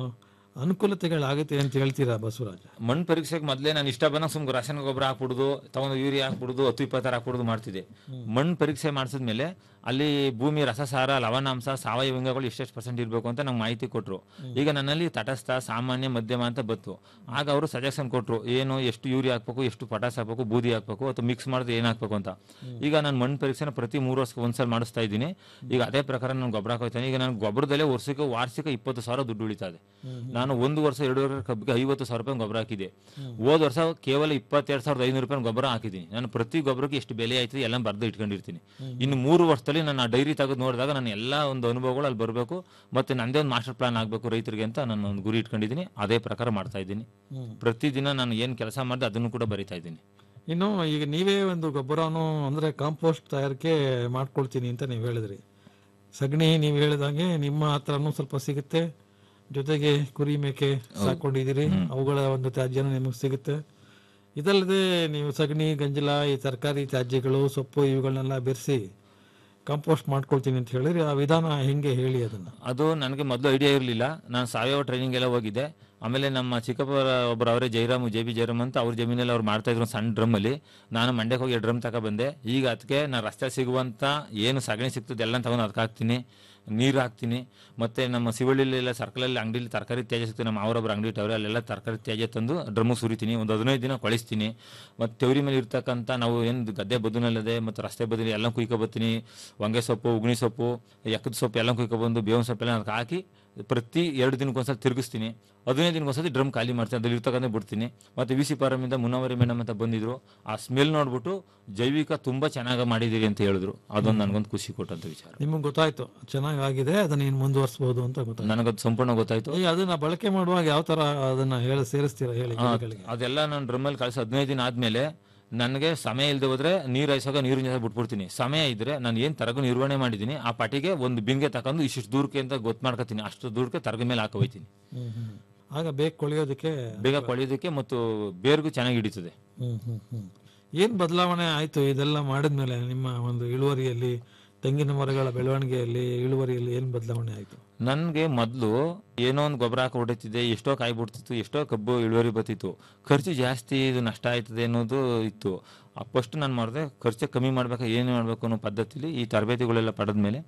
[SPEAKER 7] ಅನುಕೂಲತೆಗಳಾಗುತ್ತೆ ಅಂತ ಹೇಳ್ತೀರಾ ಬಸವರಾಜ
[SPEAKER 8] ಮಣ್ಣು ಪರೀಕ್ಷೆಗೆ ಮೊದಲೇ ನಾನು ಇಷ್ಟ ಬಂದಾಗ ಸುಮ್ಗೆ ರಾಸಾಯನಿಕ ಗೊಬ್ಬರ ಹಾಕ್ಬಿಡುದು ತಗೊಂಡು ಯೂರಿಯಾ ಹಾಕ್ಬಿಡುದು ಹತ್ತು ಇಪ್ಪತ್ತಾರು ಹಾಕ್ಬಿಡುದು ಮಾಡ್ತಿದ್ದೆ ಮಣ್ಣು ಪರೀಕ್ಷೆ ಮಾಡಿಸಿದ್ಮೇಲೆ ಅಲ್ಲಿ ಭೂಮಿ ರಸಸಾರ ಲವಣಾಂಶ ಸಾವಯವ ಅಂಗಗಳು ಎಷ್ಟೆಷ್ಟು ಪರ್ಸೆಂಟ್ ಇರಬೇಕು ಅಂತ ನಂಗೆ ಮಾಹಿತಿ ಕೊಟ್ಟರು ಈಗ ನನ್ನಲ್ಲಿ ತಟಸ್ಥ ಸಾಮಾನ್ಯ ಮಧ್ಯಮ ಅಂತ ಬತ್ತು ಆಗ ಅವರು ಸಜೆಷನ್ ಕೊಟ್ಟರು ಏನು ಎಷ್ಟು ಯೂರಿಯಾ ಹಾಕ್ಬೇಕು ಎಷ್ಟು ಪಟಾಸ್ ಹಾಕ್ಬೇಕು ಬೂದಿ ಹಾಕ್ಬೇಕು ಅಥವಾ ಮಿಕ್ಸ್ ಮಾಡಿದ್ರೆ ಏನು ಹಾಕ್ಬೇಕು ಅಂತ ಈಗ ನಾನು ಮಣ್ಣು ಪರೀಕ್ಷೆನ ಪ್ರತಿ ಮೂರು ವರ್ಷಕ್ಕೆ ಒಂದ್ಸಲ ಮಾಡಿಸ್ತಾ ಇದ್ದೀನಿ ಈಗ ಅದೇ ಪ್ರಕಾರ ನಾನು ಗೊಬ್ಬರ ಹಾಕೋತೀನಿ ಈಗ ನಾನು ಗೊಬ್ಬರದಲ್ಲೇ ವರ್ಷಕ್ಕೆ ವಾರ್ಷಿಕ ಇಪ್ಪತ್ತು ಸಾವಿರ ದುಡ್ಡು ಉಳಿತಾ ಇದೆ ನಾನು ಒಂದು ವರ್ಷ ಎರಡು ವರ್ಷ ಕಬ್ಬಿಗೆ ಐವತ್ತು ಸಾವಿರ ರೂಪಾಯಿ ಗೊಬ್ಬರ ಹಾಕಿದೆ ಹೋದ ವರ್ಷ ಕೇವಲ ಇಪ್ಪತ್ತೆರಡು ಸಾವಿರದ ಐನೂರು ರೂಪಾಯಿ ಗೊಬ್ಬರ ಹಾಕಿದ್ದೀನಿ ನಾನು ಪ್ರತಿ ಗೊಬ್ಬರಕ್ಕೆ ಎಷ್ಟು ಬೆಲೆ ಆಯ್ತದೆ ಎಲ್ಲ ಬರ್ದು ಇಟ್ಕೊಂಡಿರ್ತೀನಿ ಇನ್ನು ಮೂರು ವರ್ಷದಲ್ಲಿ ನಾನು ಆ ಡೈರಿ ತೆಗೆದು ನೋಡಿದಾಗ ನಾನು ಎಲ್ಲ ಒಂದು ಅನುಭವಗಳು ಅಲ್ಲಿ ಬರಬೇಕು ಮತ್ತೆ ನಂದೇ ಒಂದು ಮಾಸ್ಟರ್ ಪ್ಲಾನ್ ಆಗಬೇಕು ರೈತರಿಗೆ ಅಂತ ನಾನು ಒಂದು ಗುರಿ ಇಟ್ಕೊಂಡಿದ್ದೀನಿ ಅದೇ ಪ್ರಕಾರ ಮಾಡ್ತಾ ಇದ್ದೀನಿ ಪ್ರತಿದಿನ ನಾನು ಏನು ಕೆಲಸ ಮಾಡಿದೆ ಅದನ್ನು ಕೂಡ ಬರಿತಾ ಇದ್ದೀನಿ
[SPEAKER 7] ಇನ್ನು ಈಗ ನೀವೇ ಒಂದು ಗೊಬ್ಬರನು ಅಂದ್ರೆ ಕಾಂಪೋಸ್ಟ್ ತಯಾರಿಕೆ ಮಾಡ್ಕೊಳ್ತೀನಿ ಅಂತ ನೀವು ಹೇಳಿದ್ರಿ ಸಗಣಿ ನೀವು ಹೇಳಿದಂಗೆ ನಿಮ್ಮ ಹತ್ರನೂ ಸ್ವಲ್ಪ ಸಿಗುತ್ತೆ ಜೊತೆಗೆ ಕುರಿ ಮೇಕೆ ಸಾಕೊಂಡಿದ್ದೀರಿ ಅವುಗಳ ಒಂದು ತ್ಯಾಜ್ಯನೂ ನಿಮಗೆ ಸಿಗುತ್ತೆ ಇದಲ್ಲದೆ ನೀವು ಸಗಣಿ ಗಂಜಲ ಈ ತರಕಾರಿ ತ್ಯಾಜ್ಯಗಳು ಸೊಪ್ಪು ಇವುಗಳನ್ನೆಲ್ಲ ಬೆರೆಸಿ ಕಾಂಪೋಸ್ಟ್ ಮಾಡ್ಕೊಳ್ತೀನಿ ಅಂತ ಹೇಳಿದ್ರೆ ಆ ವಿಧಾನ ಹೆಂಗೆ ಹೇಳಿ ಅದನ್ನ
[SPEAKER 8] ಅದು ನನಗೆ ಮೊದಲು ಐಡಿಯಾ ಇರಲಿಲ್ಲ ನಾನು ಸಾವಯವ ಟ್ರೈನಿಂಗ್ ಎಲ್ಲ ಹೋಗಿದ್ದೆ ಆಮೇಲೆ ನಮ್ಮ ಚಿಕ್ಕಪ್ಪ ಒಬ್ಬರು ಅವರೇ ಜೈರಾಮ್ ಜೆ ಬಿ ಜೈರಾಮ್ ಅಂತ ಅವ್ರ ಜಮೀನಲ್ಲಿ ಅವ್ರು ಮಾಡ್ತಾ ಇದ್ರು ಒಂದು ಸಣ್ಣ ಡ್ರಮ್ಮಲ್ಲಿ ನಾನು ಮಂಡ್ಯಕ್ಕೆ ಹೋಗಿ ಡ್ರಮ್ ತಕ ಬಂದೆ ಈಗ ಅದಕ್ಕೆ ನಾನು ರಸ್ತೆ ಸಿಗುವಂಥ ಏನು ಸಗಣಿ ಸಿಗ್ತದೆ ಎಲ್ಲ ತಗೊಂಡು ಅದಕ್ಕೆ ಹಾಕ್ತೀನಿ ನೀರು ಹಾಕ್ತೀನಿ ಮತ್ತೆ ನಮ್ಮ ಶಿವಳ್ಳಿಲೆಲ್ಲ ಸರ್ಕಲಲ್ಲಿ ಅಂಗಡಿಲಿ ತರಕಾರಿ ತ್ಯಾಜ್ಯ ಸಿಗ್ತದೆ ನಮ್ಮ ಅವರೊಬ್ಬರು ಅಂಗಡಿ ಇಟ್ಟವ್ರೆ ಅಲ್ಲೆಲ್ಲ ತರಕಾರಿ ತ್ಯಾಜ್ಯ ತಂದು ಡ್ರಮ್ಮು ಸುರಿತೀನಿ ಒಂದು ಹದಿನೈದು ದಿನ ಕೊಳಿಸ್ತೀನಿ ಮತ್ತು ತೆವರಿ ಮೇಲೆ ಇರ್ತಕ್ಕಂಥ ನಾವು ಏನು ಗದ್ದೆ ಬದುನಲ್ಲದೆ ಮತ್ತು ರಸ್ತೆ ಬದುಲಿ ಎಲ್ಲ ಕುಯ್ಕೊಬತ್ತೀನಿ ಹೊಂಗೆ ಸೊಪ್ಪು ಉಗ್ನಿ ಸೊಪ್ಪು ಎಕ್ಕದ ಸೊಪ್ಪು ಎಲ್ಲ ಕುಯ್ಕೊಬಂದು ಬೇವಿನ ಸೊಪ್ಪೆಲ್ಲ ಅದಕ್ಕೆ ಹಾಕಿ ಪ್ರತಿ ಎರಡು ದಿನಕ್ಕೊಂದ್ಸಲ ತಿರುಗಿಸ್ತೀನಿ ಹದಿನೈದು ದಿನಕ್ಕೊಂದ್ಸತಿ ಡ್ರಮ್ ಖಾಲಿ ಮಾಡ್ತೀನಿ ಅದ್ರಲ್ಲಿ ಇರ್ತಕ್ಕಂಥ ಬಿಡ್ತೀನಿ ಮತ್ತು ವಿ ಸಿ ಪಾರಮಿಂದ ಮುನ್ನವರಿ ಮೇಡಮ್ ಅಂತ ಬಂದಿದ್ರು ಆ ಸ್ಮೆಲ್ ನೋಡ್ಬಿಟ್ಟು ಜೈವಿಕ ತುಂಬಾ ಚೆನ್ನಾಗಿ ಮಾಡಿದ್ದೀರಿ ಅಂತ ಹೇಳಿದ್ರು ಅದೊಂದು ನನಗೊಂದು ಖುಷಿ ಕೊಟ್ಟಂತ ವಿಚಾರ
[SPEAKER 7] ನಿಮಗೆ ಗೊತ್ತಾಯ್ತು ಚೆನ್ನಾಗಿ ಆಗಿದೆ ಅದನ್ನ ಇನ್ನು ಮುಂದುವರಿಸಬಹುದು ಅಂತ ಗೊತ್ತಾಯ್ತು
[SPEAKER 8] ನನಗದು ಸಂಪೂರ್ಣ ಗೊತ್ತಾಯ್ತು
[SPEAKER 7] ಈಗ ಅದನ್ನ ಬಳಕೆ ಮಾಡುವಾಗ ಯಾವ ತರ ಅದನ್ನ ಹೇಳಿ ಸೇರಿಸ್ತೀರಾ ಹೇಳಿ
[SPEAKER 8] ಆ,
[SPEAKER 7] ಗಿಡಗಳಿಗೆ
[SPEAKER 8] ಅದೆಲ್ಲ ನಾನು ಡ್ರಮ್ಮಲ್ಲಿ ಕಳಿಸಿ ಹದಿನೈದು ದಿನ ಆದ್ಮೇಲೆ ನನಗೆ ಸಮಯ ಇಲ್ಲದೆ ಹೋದ್ರೆ ನೀರು ಹಾಯಿಸಾಗ ನೀರಿನ ಜೊತೆ ಬಿಟ್ಬಿಡ್ತೀನಿ ಸಮಯ ಇದ್ರೆ ನಾನು ಏನು ತರಗು ನಿರ್ವಹಣೆ ಮಾಡಿದ್ದೀನಿ ಆ ಪಾಟಿಗೆ ಒಂದು ಬಿಂಗೆ ತಗೊಂಡು ಇಷ್ಟು ದೂರಕ್ಕೆ ಅಂತ ಗೊತ್ತು ಮಾಡ್ಕೊತೀನಿ ಅಷ್ಟು ದೂರಕ್ಕೆ ತರಗ ಮೇಲೆ ಹಾಕಿ ಹೋಯ್ತೀನಿ
[SPEAKER 7] ಹ್ಮ್ ಹ್ಮ್ ಆಗ ಬೇಗ ಕೊಳೆಯೋದಕ್ಕೆ
[SPEAKER 8] ಬೇಗ ಕೊಳೆಯೋದಕ್ಕೆ ಮತ್ತು ಬೇರ್ಗೂ ಚೆನ್ನಾಗಿ ಹಿಡಿತದೆ
[SPEAKER 7] ಹ್ಮ್ ಹ್ಮ್ ಹ್ಮ್ ಏನ್ ಬದಲಾವಣೆ ಆಯ್ತು ಇದೆಲ್ಲ ಮಾಡಿದ್ಮೇಲೆ ನಿಮ್ಮ ಒಂದು ಇಳುವರಿಯಲ್ಲಿ ತೆಂಗಿನ ಮರಗಳ ಬೆಳವಣಿಗೆಯಲ್ಲಿ ಇಳುವರಿಯಲ್ಲಿ ಏನ್ ಬದಲಾವಣೆ ಆಯ್ತು
[SPEAKER 8] ನನಗೆ ಮೊದಲು ಏನೋ ಒಂದು ಗೊಬ್ಬರ ಹಾಕಿ ಹೊಡಿತಿದ್ದೆ ಎಷ್ಟೋ ಕಾಯಿ ಬಿಡ್ತಿತ್ತು ಎಷ್ಟೋ ಕಬ್ಬು ಇಳುವರಿ ಬರ್ತಿತ್ತು ಖರ್ಚು ಜಾಸ್ತಿ ಇದು ನಷ್ಟ ಆಯ್ತದೆ ಅನ್ನೋದು ಇತ್ತು ಫಸ್ಟ್ ನಾನು ಮಾಡಿದೆ ಖರ್ಚು ಕಮ್ಮಿ ಮಾಡ್ಬೇಕು ಏನು ಮಾಡಬೇಕು ಅನ್ನೋ ಪದ್ಧತಿಲಿ ಈ ತರಬೇತಿಗಳೆಲ್ಲ ಪಡೆದ ಮೇಲೆ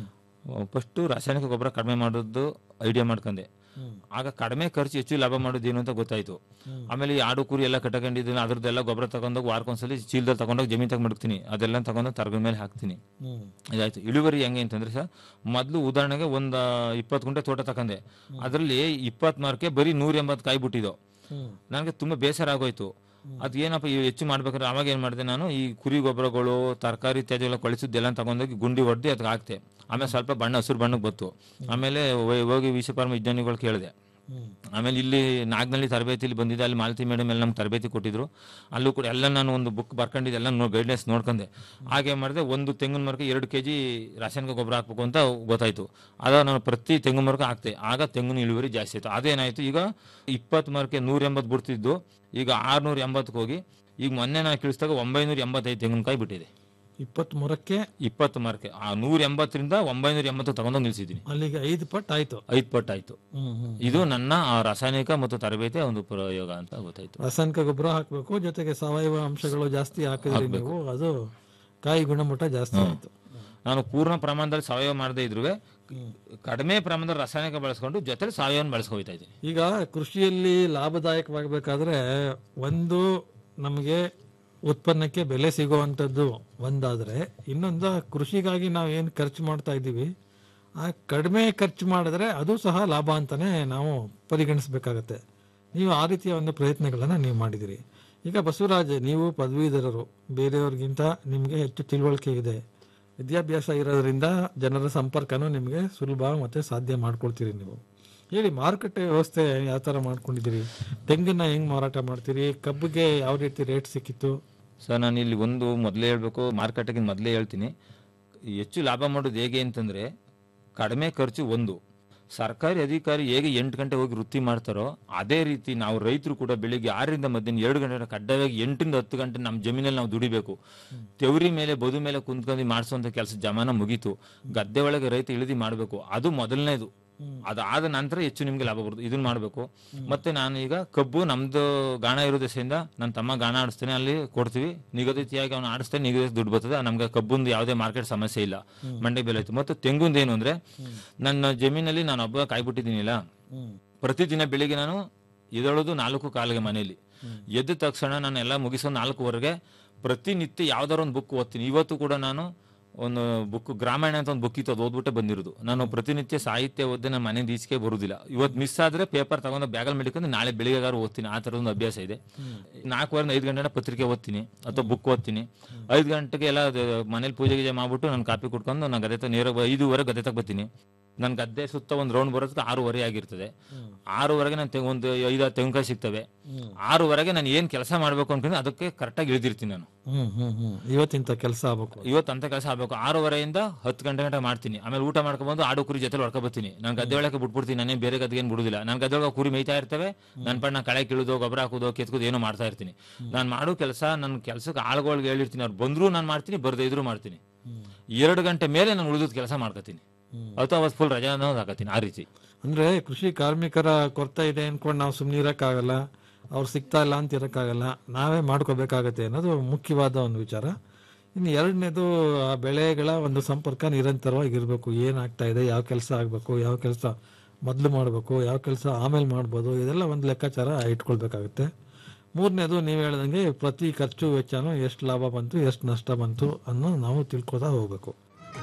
[SPEAKER 8] ಫಸ್ಟು ರಾಸಾಯನಿಕ ಗೊಬ್ಬರ ಕಡಿಮೆ ಮಾಡೋದು ಐಡಿಯಾ ಮಾಡ್ಕೊಂಡೆ ಆಗ ಕಡಿಮೆ ಖರ್ಚು ಹೆಚ್ಚು ಲಾಭ ಮಾಡೋದು ಏನು ಅಂತ ಗೊತ್ತಾಯ್ತು ಆಮೇಲೆ ಈ ಆಡು ಕುರಿ ಎಲ್ಲ ಕಟ್ಕೊಂಡಿದ್ದೀನಿ ಅದ್ರದ್ದೆಲ್ಲ ಗೊಬ್ಬರ ತಗೊಂಡೋಗಿ ವಾರಕ್ಕೊಂದ್ಸಲಿ ಚೀಲದಲ್ಲಿ ತಗೊಂಡೋಗಿ ಜಮೀನ್ ತಗೊಂಡ್ ಮಡಗ್ತೀನಿ ಅದೆಲ್ಲ ತಗೊಂಡು ತರಗದ ಮೇಲೆ ಹಾಕ್ತೀನಿ
[SPEAKER 7] ಹ್ಮ್
[SPEAKER 8] ಇದಾಯ್ತು ಇಳುವರಿ ಹೆಂಗೆ ಅಂತಂದ್ರೆ ಸರ್ ಮೊದಲು ಉದಾಹರಣೆಗೆ ಒಂದು ಇಪ್ಪತ್ತು ಗುಂಟೆ ತೋಟ ತಕೊಂಡೆ ಅದರಲ್ಲಿ ಇಪ್ಪತ್ತು ಮಾರ್ಕೆ ಬರೀ ನೂರ ಎಂಬತ್ತು ಕಾಯಿ ಬಿಟ್ಟಿದ್ದು
[SPEAKER 7] ಹ್ಮ್
[SPEAKER 8] ನನಗೆ ತುಂಬಾ ಬೇಸರ ಆಗೋಯ್ತು ಅದು ಏನಪ್ಪ ಇವ್ ಹೆಚ್ಚು ಮಾಡ್ಬೇಕಾದ್ರೆ ಅವಾಗ ಏನ್ ಮಾಡಿದೆ ನಾನು ಈ ಕುರಿ ಗೊಬ್ಬರಗಳು ತರಕಾರಿ ತ್ಯಾಜ್ಯ ಕೊಳಿಸಿದ್ದೆಲ್ಲ ತಗೊಂಡೋಗಿ ಗುಂಡಿ ಹೊಡೆದು ಅದಕ್ಕೆ ಹಾಕ್ತೆ ಆಮೇಲೆ ಸ್ವಲ್ಪ ಬಣ್ಣ ಹಸಿರು ಬಣ್ಣಕ್ಕೆ ಬತ್ತು ಆಮೇಲೆ ಹೋಯ್- ಹೋಗಿ ವಿಷಪಾರ್ಮ ವಿಜ್ಞಾನಿಗಳು ಕೇಳಿದೆ
[SPEAKER 7] ಹ್ಮ್
[SPEAKER 8] ಆಮೇಲೆ ಇಲ್ಲಿ ನಾಗ್ನಲ್ಲಿ ತರಬೇತಿಲಿ ಬಂದಿದ್ದೆ ಅಲ್ಲಿ ಮಾಲತಿ ಮೇಡಮ್ ಎಲ್ಲ ನಮ್ಗೆ ತರಬೇತಿ ಕೊಟ್ಟಿದ್ರು ಅಲ್ಲೂ ಕೂಡ ಎಲ್ಲ ನಾನು ಒಂದು ಬುಕ್ ಬರ್ಕೊಂಡಿದ್ದೆ ಎಲ್ಲ ನೋ ಗೈಡ್ಲೈನ್ಸ್ ನೋಡ್ಕೊಂಡೆ ಹಾಗೆ ಮಾಡಿದೆ ಒಂದು ತೆಂಗಿನ ಮರಕ್ಕೆ ಎರಡು ಕೆ ಜಿ ರಾಸಾಯನಿಕ ಗೊಬ್ಬರ ಹಾಕ್ಬೇಕು ಅಂತ ಗೊತ್ತಾಯ್ತು ಅದ ನಾನು ಪ್ರತಿ ತೆಂಗಿನ ಮರಕ್ಕೆ ಹಾಕ್ತೆ ಆಗ ತೆಂಗಿನ ಇಳುವರಿ ಜಾಸ್ತಿ ಆಯ್ತು ಅದೇನಾಯ್ತು ಈಗ ಇಪ್ಪತ್ತು ಮರಕ್ಕೆ ನೂರ ಎಂಬತ್ತು ಬಿಡ್ತಿದ್ದು ಈಗ ಆರ್ನೂರ ಎಂಬತ್ತಕ್ಕೆ ಹೋಗಿ ಈಗ ಮೊನ್ನೆ ನಾನು ಕೇಳಿಸಿದಾಗ ಒಂಬೈನೂರ ಎಂಬತ್ತೈದು ತೆಂಗಿನಕಾಯಿ ಬಿಟ್ಟಿದೆ
[SPEAKER 7] ಇಪ್ಪತ್ತ್ ಮೂರಕ್ಕೆ
[SPEAKER 8] ಇಪ್ಪತ್ತು ಮರಕ್ಕೆ ಆ ನೂರ ಎಂಬತ್ತರಿಂದ ಒಂಬೈನೂರ ಎಂಬತ್ತು ತಗೊಂಡೋಗಿ ನಿಲ್ಸಿದ್ದೀನಿ
[SPEAKER 7] ಅಲ್ಲಿಗೆ ಐದು ಪಟ್ಟು ಆಯ್ತು
[SPEAKER 8] ಐದು ಪಟ್ಟು ಆಯ್ತು
[SPEAKER 7] ಹ್ಮ್ ಹ್ಮ್
[SPEAKER 8] ಇದು ನನ್ನ ಆ ರಾಸಾಯನಿಕ ಮತ್ತು ತರಬೇತಿಯ ಒಂದು ಪ್ರಯೋಗ ಅಂತ ಗೊತ್ತಾಯ್ತು
[SPEAKER 7] ರಾಸಾಯನಿಕ ಗೊಬ್ಬರ ಹಾಕ್ಬೇಕು ಜೊತೆಗೆ ಸಾವಯವ ಅಂಶಗಳು ಜಾಸ್ತಿ ಹಾಕಿದ್ರೆ ನೀವು ಅದು ಕಾಯಿ ಗುಣಮಟ್ಟ ಜಾಸ್ತಿ ಆಯ್ತು
[SPEAKER 8] ನಾನು ಪೂರ್ಣ ಪ್ರಮಾಣದಲ್ಲಿ ಸಾವಯವ ಮಾಡದೇ ಇದ್ರು ಕಡಿಮೆ ಪ್ರಮಾಣದಲ್ಲಿ ರಾಸಾಯನಿಕ ಬಳಸ್ಕೊಂಡು ಜೊತೆಲಿ ಸಾವಯವ ಬಳಸ್ಕೊಯ್ತಾ ಇದ್ದೀನಿ
[SPEAKER 7] ಈಗ ಕೃಷಿಯಲ್ಲಿ ಲಾಭದಾಯಕವಾಗಬೇಕಾದ್ರೆ ಒಂದು ನಮಗೆ ಉತ್ಪನ್ನಕ್ಕೆ ಬೆಲೆ ಸಿಗುವಂಥದ್ದು ಒಂದಾದರೆ ಇನ್ನೊಂದು ಕೃಷಿಗಾಗಿ ನಾವು ಏನು ಖರ್ಚು ಮಾಡ್ತಾ ಇದ್ದೀವಿ ಆ ಕಡಿಮೆ ಖರ್ಚು ಮಾಡಿದ್ರೆ ಅದು ಸಹ ಲಾಭ ಅಂತಲೇ ನಾವು ಪರಿಗಣಿಸಬೇಕಾಗತ್ತೆ ನೀವು ಆ ರೀತಿಯ ಒಂದು ಪ್ರಯತ್ನಗಳನ್ನು ನೀವು ಮಾಡಿದಿರಿ ಈಗ ಬಸವರಾಜ್ ನೀವು ಪದವೀಧರರು ಬೇರೆಯವ್ರಿಗಿಂತ ನಿಮಗೆ ಹೆಚ್ಚು ತಿಳುವಳಿಕೆ ಇದೆ ವಿದ್ಯಾಭ್ಯಾಸ ಇರೋದ್ರಿಂದ ಜನರ ಸಂಪರ್ಕನೂ ನಿಮಗೆ ಸುಲಭ ಮತ್ತು ಸಾಧ್ಯ ಮಾಡ್ಕೊಳ್ತೀರಿ ನೀವು ಹೇಳಿ ಮಾರುಕಟ್ಟೆ ವ್ಯವಸ್ಥೆ ಯಾವ ಥರ ಮಾಡ್ಕೊಂಡಿದ್ದೀರಿ ತೆಂಗನ್ನ ಹೆಂಗ್ ಮಾರಾಟ ಮಾಡ್ತೀರಿ ಕಬ್ಬಿಗೆ ಯಾವ ರೀತಿ ರೇಟ್ ಸಿಕ್ಕಿತ್ತು
[SPEAKER 8] ಸರ್ ನಾನು ಇಲ್ಲಿ ಒಂದು ಮೊದಲೇ ಹೇಳ್ಬೇಕು ಮಾರ್ಕೆಟಿಗೆ ಮೊದಲೇ ಹೇಳ್ತೀನಿ ಹೆಚ್ಚು ಲಾಭ ಮಾಡೋದು ಹೇಗೆ ಅಂತಂದ್ರೆ ಕಡಿಮೆ ಖರ್ಚು ಒಂದು ಸರ್ಕಾರಿ ಅಧಿಕಾರಿ ಹೇಗೆ ಎಂಟು ಗಂಟೆ ಹೋಗಿ ವೃತ್ತಿ ಮಾಡ್ತಾರೋ ಅದೇ ರೀತಿ ನಾವು ರೈತರು ಕೂಡ ಬೆಳಿಗ್ಗೆ ಆರರಿಂದ ಮಧ್ಯಾಹ್ನ ಎರಡು ಗಂಟೆ ಕಡ್ಡಾಯವಾಗಿ ಎಂಟರಿಂದ ಹತ್ತು ಗಂಟೆ ನಮ್ಮ ಜಮೀನಲ್ಲಿ ನಾವು ದುಡಿಬೇಕು ತೆವರಿ ಮೇಲೆ ಬದು ಮೇಲೆ ಕುಂತ್ಕೊಂಡು ಮಾಡಿಸುವಂತ ಕೆಲಸ ಜಮಾನ ಮುಗೀತು ಗದ್ದೆ ಒಳಗೆ ರೈತ ಇಳಿದಿ ಮಾಡಬೇಕು ಅದು ಮೊದಲನೇದು ಅದಾದ ನಂತರ ಹೆಚ್ಚು ನಿಮ್ಗೆ ಲಾಭ ಬರುತ್ತೆ ಇದನ್ನ ಮಾಡಬೇಕು ಮತ್ತೆ ನಾನು ಈಗ ಕಬ್ಬು ನಮ್ದು ಗಾಣ ಇರೋ ದೆಸೆಯಿಂದ ನನ್ನ ತಮ್ಮ ಗಾಣ ಆಡಿಸ್ತೇನೆ ಅಲ್ಲಿ ಕೊಡ್ತೀವಿ ನಿಗದಿತಿಯಾಗಿ ಅವ್ನು ಆಡಿಸ್ತೇನೆ ನಿಗದಿತ ದುಡ್ಡು ಬರ್ತದೆ ನಮ್ಗೆ ಕಬ್ಬುಂದು ಯಾವುದೇ ಮಾರ್ಕೆಟ್ ಸಮಸ್ಯೆ ಇಲ್ಲ ಮಂಡೆ ಬೆಲೆ ಐತೆ ಮತ್ತು ತೆಂಗುಂದು ಏನು ಅಂದ್ರೆ ನನ್ನ ಜಮೀನಲ್ಲಿ ನಾನು ಒಬ್ಬ ಕಾಯ್ಬಿಟ್ಟಿದ್ದೀನಿಲ್ಲ ಪ್ರತಿದಿನ ಬೆಳಿಗ್ಗೆ ನಾನು ಎದಳೋದು ನಾಲ್ಕು ಕಾಲಿಗೆ ಮನೆಯಲ್ಲಿ ಎದ್ದ ತಕ್ಷಣ ನಾನು ಎಲ್ಲ ಮುಗಿಸೋ ನಾಲ್ಕುವರೆಗೆ ಪ್ರತಿನಿತ್ಯ ಯಾವ್ದಾರ ಒಂದು ಬುಕ್ ಓದ್ತೀನಿ ಇವತ್ತು ಕೂಡ ನಾನು ಒಂದು ಬುಕ್ ಗ್ರಾಮಾಯಣ ಅಂತ ಒಂದು ಬುಕ್ ಇತ್ತು ಅದು ಓದ್ಬಿಟ್ಟೆ ಬಂದಿರೋದು ನಾನು ಪ್ರತಿನಿತ್ಯ ಸಾಹಿತ್ಯ ಓದ್ದೆ ನನ್ನ ಮನೆಯಿಂದ ಈಚೆಗೆ ಬರುದಿಲ್ಲ ಇವತ್ತು ಮಿಸ್ ಆದ್ರೆ ಪೇಪರ್ ತಗೊಂಡು ಬ್ಯಾಗಲ್ಲಿ ಮಡಿಕೊಂಡು ನಾಳೆ ಬೆಳಿಗ್ಗೆಗಾರು ಓದ್ತೀನಿ ಆ ಥರದ ಒಂದು ಅಭ್ಯಾಸ ಇದೆ ನಾಲ್ಕುವರೆ ಐದು ಗಂಟೆ ಪತ್ರಿಕೆ ಓದ್ತೀನಿ ಅಥವಾ ಬುಕ್ ಓದ್ತೀನಿ ಐದು ಗಂಟೆಗೆ ಎಲ್ಲ ಅದು ಮನೇಲಿ ಪೂಜೆ ಗೀಜೆ ಮಾಡ್ಬಿಟ್ಟು ನಾನು ಕಾಪಿ ಕುಡ್ಕೊಂಡು ನಾನು ಗದೆ ತ- ನೇರ ಐದೂವರೆ ಗದೆ ತಗ ಬರ್ತೀನಿ ನನ್ನ ಗದ್ದೆ ಸುತ್ತ ಒಂದು ರೌಂಡ್ ಬರೋದಕ್ಕೆ ಆರೂವರೆ ಆಗಿರ್ತದೆ ಆರೂವರೆಗೆ ನಾನು ತೆಂಗ್- ಒಂದು ಐದಾರು ತೆಂಗಿನಕಾಯಿ ಸಿಗ್ತವೆ ಆರೂವರೆಗೆ ನಾನು ಏನ್ ಕೆಲಸ ಮಾಡ್ಬೇಕು ಅನ್ಕೊಂಡು ಅದಕ್ಕೆ ಕರೆಕ್ಟಾಗಿ ಇಳಿದಿರ್ತೀನಿ ನಾನು
[SPEAKER 7] ಹ್ಮ್ ಹ್ಮ್ ಹ್ಮ್ ಇವತ್ತಿಂತ ಕೆಲಸ ಆಗ್ಬೇಕು
[SPEAKER 8] ಇವತ್ತು ಅಂತ ಕೆಲಸ ಆಗ್ಬೇಕು ಆರೂವರೆಯಿಂದ ಹತ್ತು ಗಂಟೆ ಗಂಟೆ ಮಾಡ್ತೀನಿ ಆಮೇಲೆ ಊಟ ಮಾಡ್ಕೊಂಡ್ಬಂದು ಆಡು ಕುರಿ ಜೊತೆ ಹೊಡ್ಕೊ ಬರ್ತೀನಿ ನಾನು ಗದ್ದೆ ಒಳಗೆ ಬಿಟ್ಬಿಡ್ತೀನಿ ನಾನೇ ಬೇರೆ ಗದ್ದೆಗೆ ಏನು ಬಿಡುದಿಲ್ಲ ನಾನು ಗದ್ದೆ ಒಳಗೆ ಕುರಿ ಮೇಯ್ತಾ ಇರ್ತವೆ ನನ್ನ ಪಣ್ಣ ಕಳೆ ಕೀಳೋದು ಗೊಬ್ಬರ ಹಾಕೋದು ಕೆತ್ಕೋದು ಏನೋ ಮಾಡ್ತಾ ಇರ್ತೀನಿ ನಾನು ಮಾಡೋ ಕೆಲಸ ನನ್ನ ಕೆಲಸಕ್ಕೆ ಆಳುಗಳಿಗೆ ಹೇಳಿರ್ತೀನಿ ಅವ್ರು ಬಂದ್ರು ನಾನು ಮಾಡ್ತೀನಿ ಬರ್ದೇ ಇದ್ರು ಮಾಡ್ತೀನಿ ಎರಡು ಗಂಟೆ ಮೇಲೆ ನಾನು ಉಳಿದ ಕೆಲಸ ಮಾಡ್ಕೋತೀನಿ ಅಥವಾ ಅವತ್ತು ಫುಲ್ ರಜಾ ಅನ್ನೋದು ಹಾಕತ್ತೀನಿ ಆ ರೀತಿ
[SPEAKER 7] ಅಂದ್ರೆ ಕೃಷಿ ಕಾರ್ಮಿಕರ ಕೊರತೆ ಇದೆ ಅನ್ಕೊಂಡು ನಾವು ಸುಮ್ಮನೆ ಇರೋಕ್ಕಾಗಲ್ಲ ಅವ್ರು ಸಿಗ್ತಾ ಇಲ್ಲ ಅಂತ ಇರೋಕ್ಕಾಗಲ್ಲ ನಾವೇ ಮಾಡ್ಕೋಬೇಕಾಗತ್ತೆ ಅನ್ನೋದು ಮುಖ್ಯವಾದ ಒಂದು ವಿಚಾರ ಇನ್ನು ಎರಡನೇದು ಆ ಬೆಳೆಗಳ ಒಂದು ಸಂಪರ್ಕ ನಿರಂತರವಾಗಿ ಇರಬೇಕು ಏನಾಗ್ತಾ ಇದೆ ಯಾವ ಕೆಲಸ ಆಗಬೇಕು ಯಾವ ಕೆಲಸ ಮೊದಲು ಮಾಡಬೇಕು ಯಾವ ಕೆಲಸ ಆಮೇಲೆ ಮಾಡ್ಬೋದು ಇದೆಲ್ಲ ಒಂದು ಲೆಕ್ಕಾಚಾರ ಇಟ್ಕೊಳ್ಬೇಕಾಗುತ್ತೆ ಮೂರನೇದು ನೀವು ಹೇಳ್ದಂಗೆ ಪ್ರತಿ ಖರ್ಚು ವೆಚ್ಚನೂ ಎಷ್ಟು ಲಾಭ ಬಂತು ಎಷ್ಟು ನಷ್ಟ ಬಂತು ಅನ್ನೋ ನಾವು ತಿಳ್ಕೊತಾ ಹೋಗ್ಬೇಕು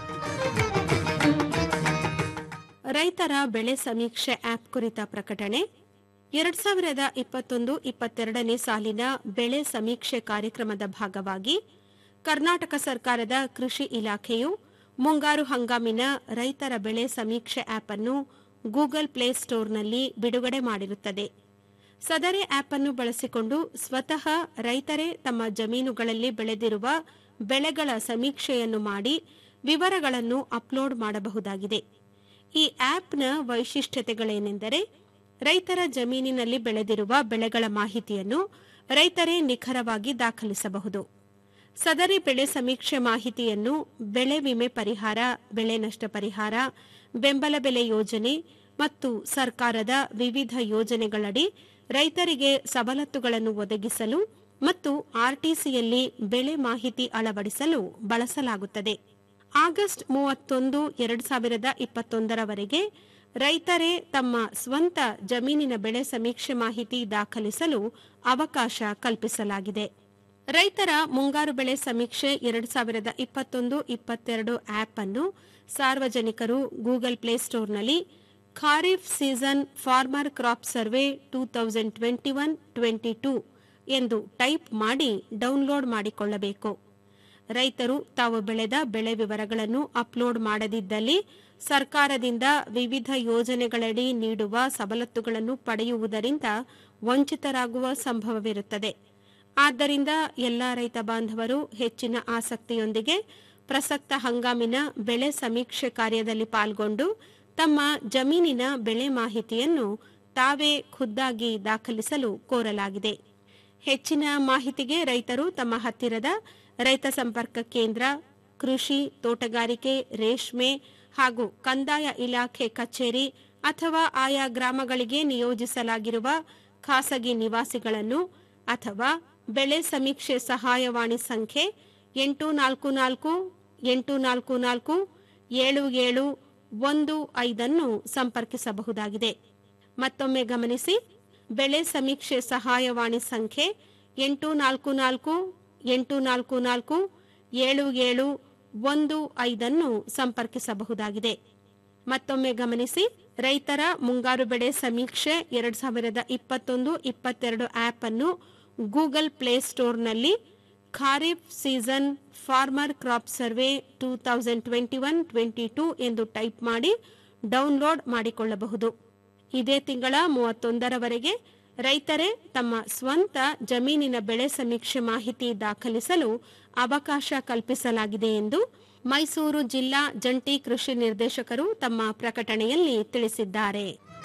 [SPEAKER 1] ರೈತರ ಬೆಳೆ ಸಮೀಕ್ಷೆ ಆಪ್ ಕುರಿತ ಪ್ರಕಟಣೆ ಎರಡ್ ಸಾವಿರದ ಇಪ್ಪತ್ತೊಂದು ಇಪ್ಪತ್ತೆರಡನೇ ಸಾಲಿನ ಬೆಳೆ ಸಮೀಕ್ಷೆ ಕಾರ್ಯಕ್ರಮದ ಭಾಗವಾಗಿ ಕರ್ನಾಟಕ ಸರ್ಕಾರದ ಕೃಷಿ ಇಲಾಖೆಯು ಮುಂಗಾರು ಹಂಗಾಮಿನ ರೈತರ ಬೆಳೆ ಸಮೀಕ್ಷೆ ಆಪ್ ಅನ್ನು ಗೂಗಲ್ ಪ್ಲೇ ಸ್ಟೋರ್ನಲ್ಲಿ ಬಿಡುಗಡೆ ಮಾಡಿರುತ್ತದೆ ಸದರಿ ಆಪ್ ಅನ್ನು ಬಳಸಿಕೊಂಡು ಸ್ವತಃ ರೈತರೇ ತಮ್ಮ ಜಮೀನುಗಳಲ್ಲಿ ಬೆಳೆದಿರುವ ಬೆಳೆಗಳ ಸಮೀಕ್ಷೆಯನ್ನು ಮಾಡಿ ವಿವರಗಳನ್ನು ಅಪ್ಲೋಡ್ ಮಾಡಬಹುದಾಗಿದೆ ಈ ಆಪ್ನ ವೈಶಿಷ್ಟ್ಯತೆಗಳೇನೆಂದರೆ ರೈತರ ಜಮೀನಿನಲ್ಲಿ ಬೆಳೆದಿರುವ ಬೆಳೆಗಳ ಮಾಹಿತಿಯನ್ನು ರೈತರೇ ನಿಖರವಾಗಿ ದಾಖಲಿಸಬಹುದು ಸದರಿ ಬೆಳೆ ಸಮೀಕ್ಷೆ ಮಾಹಿತಿಯನ್ನು ಬೆಳೆ ವಿಮೆ ಪರಿಹಾರ ಬೆಳೆ ನಷ್ಟ ಪರಿಹಾರ ಬೆಂಬಲ ಬೆಲೆ ಯೋಜನೆ ಮತ್ತು ಸರ್ಕಾರದ ವಿವಿಧ ಯೋಜನೆಗಳಡಿ ರೈತರಿಗೆ ಸವಲತ್ತುಗಳನ್ನು ಒದಗಿಸಲು ಮತ್ತು ಆರ್ಟಿಸಿಯಲ್ಲಿ ಬೆಳೆ ಮಾಹಿತಿ ಅಳವಡಿಸಲು ಬಳಸಲಾಗುತ್ತದೆ ಆಗಸ್ಟ್ ಮೂವತ್ತೊಂದು ಎರಡು ಸಾವಿರದ ಇಪ್ಪತ್ತೊಂದರವರೆಗೆ ರೈತರೇ ತಮ್ಮ ಸ್ವಂತ ಜಮೀನಿನ ಬೆಳೆ ಸಮೀಕ್ಷೆ ಮಾಹಿತಿ ದಾಖಲಿಸಲು ಅವಕಾಶ ಕಲ್ಪಿಸಲಾಗಿದೆ ರೈತರ ಮುಂಗಾರು ಬೆಳೆ ಸಮೀಕ್ಷೆ ಎರಡು ಸಾವಿರದ ಇಪ್ಪತ್ತೊಂದು ಇಪ್ಪತ್ತೆರಡು ಆಪ್ ಅನ್ನು ಸಾರ್ವಜನಿಕರು ಗೂಗಲ್ ಪ್ಲೇಸ್ಟೋರ್ನಲ್ಲಿ kharif season farmer crop survey two thousand twenty one twenty two ಎಂದು ಟೈಪ್ ಮಾಡಿ ಡೌನ್ಲೋಡ್ ಮಾಡಿಕೊಳ್ಳಬೇಕು ರೈತರು ತಾವು ಬೆಳೆದ ಬೆಳೆ ವಿವರಗಳನ್ನು ಅಪ್ಲೋಡ್ ಮಾಡದಿದ್ದಲ್ಲಿ ಸರ್ಕಾರದಿಂದ ವಿವಿಧ ಯೋಜನೆಗಳಡಿ ನೀಡುವ ಸವಲತ್ತುಗಳನ್ನು ಪಡೆಯುವುದರಿಂದ ವಂಚಿತರಾಗುವ ಸಂಭವವಿರುತ್ತದೆ ಆದ್ದರಿಂದ ಎಲ್ಲ ರೈತ ಬಾಂಧವರು ಹೆಚ್ಚಿನ ಆಸಕ್ತಿಯೊಂದಿಗೆ ಪ್ರಸಕ್ತ ಹಂಗಾಮಿನ ಬೆಳೆ ಸಮೀಕ್ಷೆ ಕಾರ್ಯದಲ್ಲಿ ಪಾಲ್ಗೊಂಡು ತಮ್ಮ ಜಮೀನಿನ ಬೆಳೆ ಮಾಹಿತಿಯನ್ನು ತಾವೇ ಖುದ್ದಾಗಿ ದಾಖಲಿಸಲು ಕೋರಲಾಗಿದೆ ಹೆಚ್ಚಿನ ಮಾಹಿತಿಗೆ ರೈತರು ತಮ್ಮ ಹತ್ತಿರದ ರೈತ ಸಂಪರ್ಕ ಕೇಂದ್ರ ಕೃಷಿ ತೋಟಗಾರಿಕೆ ರೇಷ್ಮೆ ಹಾಗೂ ಕಂದಾಯ ಇಲಾಖೆ ಕಚೇರಿ ಅಥವಾ ಆಯಾ ಗ್ರಾಮಗಳಿಗೆ ನಿಯೋಜಿಸಲಾಗಿರುವ ಖಾಸಗಿ ನಿವಾಸಿಗಳನ್ನು ಅಥವಾ ಬೆಳೆ ಸಮೀಕ್ಷೆ ಸಹಾಯವಾಣಿ ಸಂಖ್ಯೆ ಎಂಟು ನಾಲ್ಕು ನಾಲ್ಕು ಎಂಟು ನಾಲ್ಕು ನಾಲ್ಕು ಏಳು ಏಳು ಒಂದು ಐದನ್ನು ಸಂಪರ್ಕಿಸಬಹುದಾಗಿದೆ ಮತ್ತೊಮ್ಮೆ ಗಮನಿಸಿ ಬೆಳೆ ಸಮೀಕ್ಷೆ ಸಹಾಯವಾಣಿ ಸಂಖ್ಯೆ ಎಂಟು ನಾಲ್ಕು ನಾಲ್ಕು ಎಂಟು ನಾಲ್ಕು ನಾಲ್ಕು ಏಳು ಏಳು ಒಂದು ಐದನ್ನು ಸಂಪರ್ಕಿಸಬಹುದಾಗಿದೆ ಮತ್ತೊಮ್ಮೆ ಗಮನಿಸಿ ರೈತರ ಮುಂಗಾರು ಬೆಳೆ ಸಮೀಕ್ಷೆ ಎರಡ್ ಸಾವಿರದ ಇಪ್ಪತ್ತೊಂದು ಇಪ್ಪತ್ತೆರಡು ಆಪ್ ಅನ್ನು ಗೂಗಲ್ ಪ್ಲೇಸ್ಟೋರ್ನಲ್ಲಿ kharif season farmer crop survey two thousand twenty one twenty two ಎಂದು ಟೈಪ್ ಮಾಡಿ ಡೌನ್ಲೋಡ್ ಮಾಡಿಕೊಳ್ಳಬಹುದು ಇದೇ ತಿಂಗಳ ಮೂವತ್ತೊಂದರವರೆಗೆ ರೈತರೇ ತಮ್ಮ ಸ್ವಂತ ಜಮೀನಿನ ಬೆಳೆ ಸಮೀಕ್ಷೆ ಮಾಹಿತಿ ದಾಖಲಿಸಲು ಅವಕಾಶ ಕಲ್ಪಿಸಲಾಗಿದೆ ಎಂದು ಮೈಸೂರು ಜಿಲ್ಲಾ ಜಂಟಿ ಕೃಷಿ ನಿರ್ದೇಶಕರು ತಮ್ಮ ಪ್ರಕಟಣೆಯಲ್ಲಿ ತಿಳಿಸಿದ್ದಾರೆ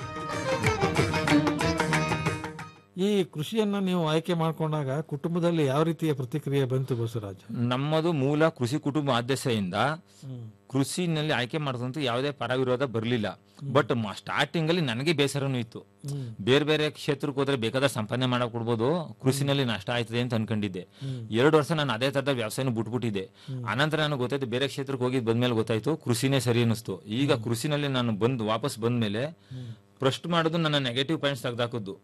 [SPEAKER 7] ಈ ಕೃಷಿಯನ್ನ ನೀವು ಆಯ್ಕೆ ಮಾಡ್ಕೊಂಡಾಗ ಕುಟುಂಬದಲ್ಲಿ ಯಾವ ರೀತಿಯ ಪ್ರತಿಕ್ರಿಯೆ ಬಂತು ಬಸವರಾಜ್
[SPEAKER 8] ನಮ್ಮದು ಮೂಲ ಕೃಷಿ ಕುಟುಂಬ ಆದ್ಯತೆಯಿಂದ ಕೃಷಿನಲ್ಲಿ ಆಯ್ಕೆ ಮಾಡಿದಂತೂ ಯಾವುದೇ ಪರವಿರೋಧ ಬರಲಿಲ್ಲ ಬಟ್ ಸ್ಟಾರ್ಟಿಂಗ್ ಅಲ್ಲಿ ನನಗೆ ಬೇಸರನೂ ಇತ್ತು ಬೇರೆ ಬೇರೆ ಕ್ಷೇತ್ರಕ್ಕೆ ಹೋದ್ರೆ ಬೇಕಾದ ಸಂಪಾದನೆ ಮಾಡಕ್ ಕೊಡ್ಬೋದು ಕೃಷಿನಲ್ಲಿ ನಷ್ಟ ಆಯ್ತದೆ ಅಂತ ಅನ್ಕೊಂಡಿದ್ದೆ ಎರಡು ವರ್ಷ ನಾನು ಅದೇ ತರದ ವ್ಯವಸಾಯನ ಬಿಟ್ಬಿಟ್ಟಿದ್ದೆ ಅನಂತರ ನನಗೆ ಗೊತ್ತಾಯ್ತು ಬೇರೆ ಕ್ಷೇತ್ರಕ್ಕೆ ಹೋಗಿದ್ ಬಂದ್ಮೇಲೆ ಗೊತ್ತಾಯ್ತು ಕೃಷಿನೇ ಸರಿ ಅನ್ನಿಸ್ತು ಈಗ ಕೃಷಿನಲ್ಲಿ ನಾನು ಬಂದು ವಾಪಸ್ ಬಂದ್ಮೇಲೆ ಫಸ್ಟ್ ಮಾಡೋದು ನನ್ನ ನೆಗೆಟಿವ್ ಪಾಯಿಂಟ್ಸ್ ತೆಗೆದಾಕದ್ದು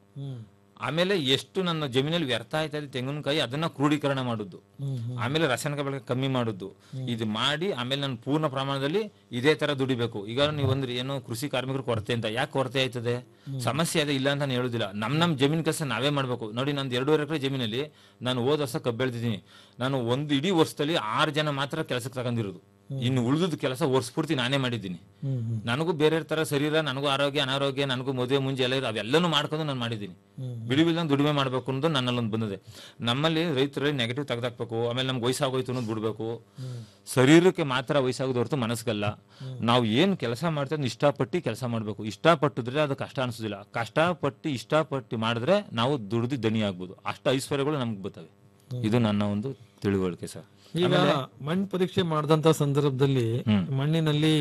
[SPEAKER 8] ಆಮೇಲೆ ಎಷ್ಟು ನನ್ನ ಜಮೀನಲ್ಲಿ ವ್ಯರ್ಥ ಆಯ್ತಾ ಇದೆ ತೆಂಗಿನಕಾಯಿ ಅದನ್ನ ಕ್ರೋಢೀಕರಣ ಮಾಡುದು ಆಮೇಲೆ ರಾಸಾಯನಿಕ ಬಳಕೆ ಕಮ್ಮಿ ಮಾಡುದು ಇದು ಮಾಡಿ ಆಮೇಲೆ ನಾನು ಪೂರ್ಣ ಪ್ರಮಾಣದಲ್ಲಿ ಇದೇ ತರ ದುಡಿಬೇಕು ಈಗ ನೀವು ಅಂದ್ರೆ ಏನು ಕೃಷಿ ಕಾರ್ಮಿಕರು ಕೊರತೆ ಅಂತ ಯಾಕೆ ಕೊರತೆ ಆಯ್ತದೆ ಸಮಸ್ಯೆ ಅದೇ ಇಲ್ಲ ಅಂತ ನಾನು ಹೇಳುದಿಲ್ಲ ನಮ್ ನಮ್ ಜಮೀನ್ ಕೆಲಸ ನಾವೇ ಮಾಡ್ಬೇಕು ನೋಡಿ ನಂದು ಎರಡೂವರೆ ಎಕರೆ ಜಮೀನಲ್ಲಿ ನಾನು ಹೋದ ವರ್ಷ ಕಬ್ಬು ಬೆಳೆದಿದ್ದೀನಿ ನಾನು ಒಂದು ಇಡೀ ವರ್ಷದಲ್ಲಿ ಆರು ಜನ ಮಾತ್ರ ಕೆಲಸಕ್ಕೆ ತಗೊಂಡಿರೋದು ಇನ್ನು ಉಳಿದ ಕೆಲಸ ವರ್ಷಪೂರ್ತಿ ನಾನೇ ಮಾಡಿದ್ದೀನಿ ನನಗೂ ಬೇರೆ ತರ ಶರೀರ ನನಗೂ ಆರೋಗ್ಯ ಅನಾರೋಗ್ಯ ನನಗೂ ಮದುವೆ ಮುಂಜೆ ಎಲ್ಲ ಇರೋ- ಅವೆಲ್ಲನೂ ಮಾಡ್ಕೊಂಡು ನಾನು ಮಾಡಿದ್ದೀನಿ ಬಿಡಿ ಬಿಲ್ದಂಗೆ ದುಡಿಮೆ ಮಾಡ್ಬೇಕು ಅನ್ನೋದು ನನ್ನಲ್ಲೊಂದು ಬಂದಿದೆ ನಮ್ಮಲ್ಲಿ ರೈತರಲ್ಲಿ ನೆಗೆಟಿವ್ ತೆಗೆದಾಕ್ಬೇಕು ಆಮೇಲೆ ನಮ್ಗೆ ವಯಸ್ಸಾಗೋಯ್ತು ಅನ್ನೋದು ಬಿಡ್ಬೇಕು ಶರೀರಕ್ಕೆ ಮಾತ್ರ ವಯಸ್ಸಾಗೋದು ಹೊರತು ಮನಸ್ಸಿಗಲ್ಲ ನಾವು ಏನು ಕೆಲಸ ಮಾಡ್ತೀವಿ ಅದನ್ನ ಇಷ್ಟಪಟ್ಟು ಕೆಲಸ ಮಾಡಬೇಕು ಇಷ್ಟಪಟ್ಟಿದ್ರೆ ಅದು ಕಷ್ಟ ಅನಿಸೋದಿಲ್ಲ ಕಷ್ಟಪಟ್ಟು ಇಷ್ಟಪಟ್ಟು ಮಾಡಿದ್ರೆ ನಾವು ದುಡ್ದು ದನಿ ಆಗ್ಬೋದು ಅಷ್ಟು ಐಶ್ವರ್ಯಗಳು ನಮ್ಗೆ ಬರ್ತವೆ ಇದು ನನ್ನ ಒಂದು ತಿಳುವಳಿಕೆ ಸರ್
[SPEAKER 7] ಈಗ ಮಣ್ಣು ಪರೀಕ್ಷೆ ಮಾಡಿದಂತ ಸಂದರ್ಭದಲ್ಲಿ ಮಣ್ಣಿನಲ್ಲಿ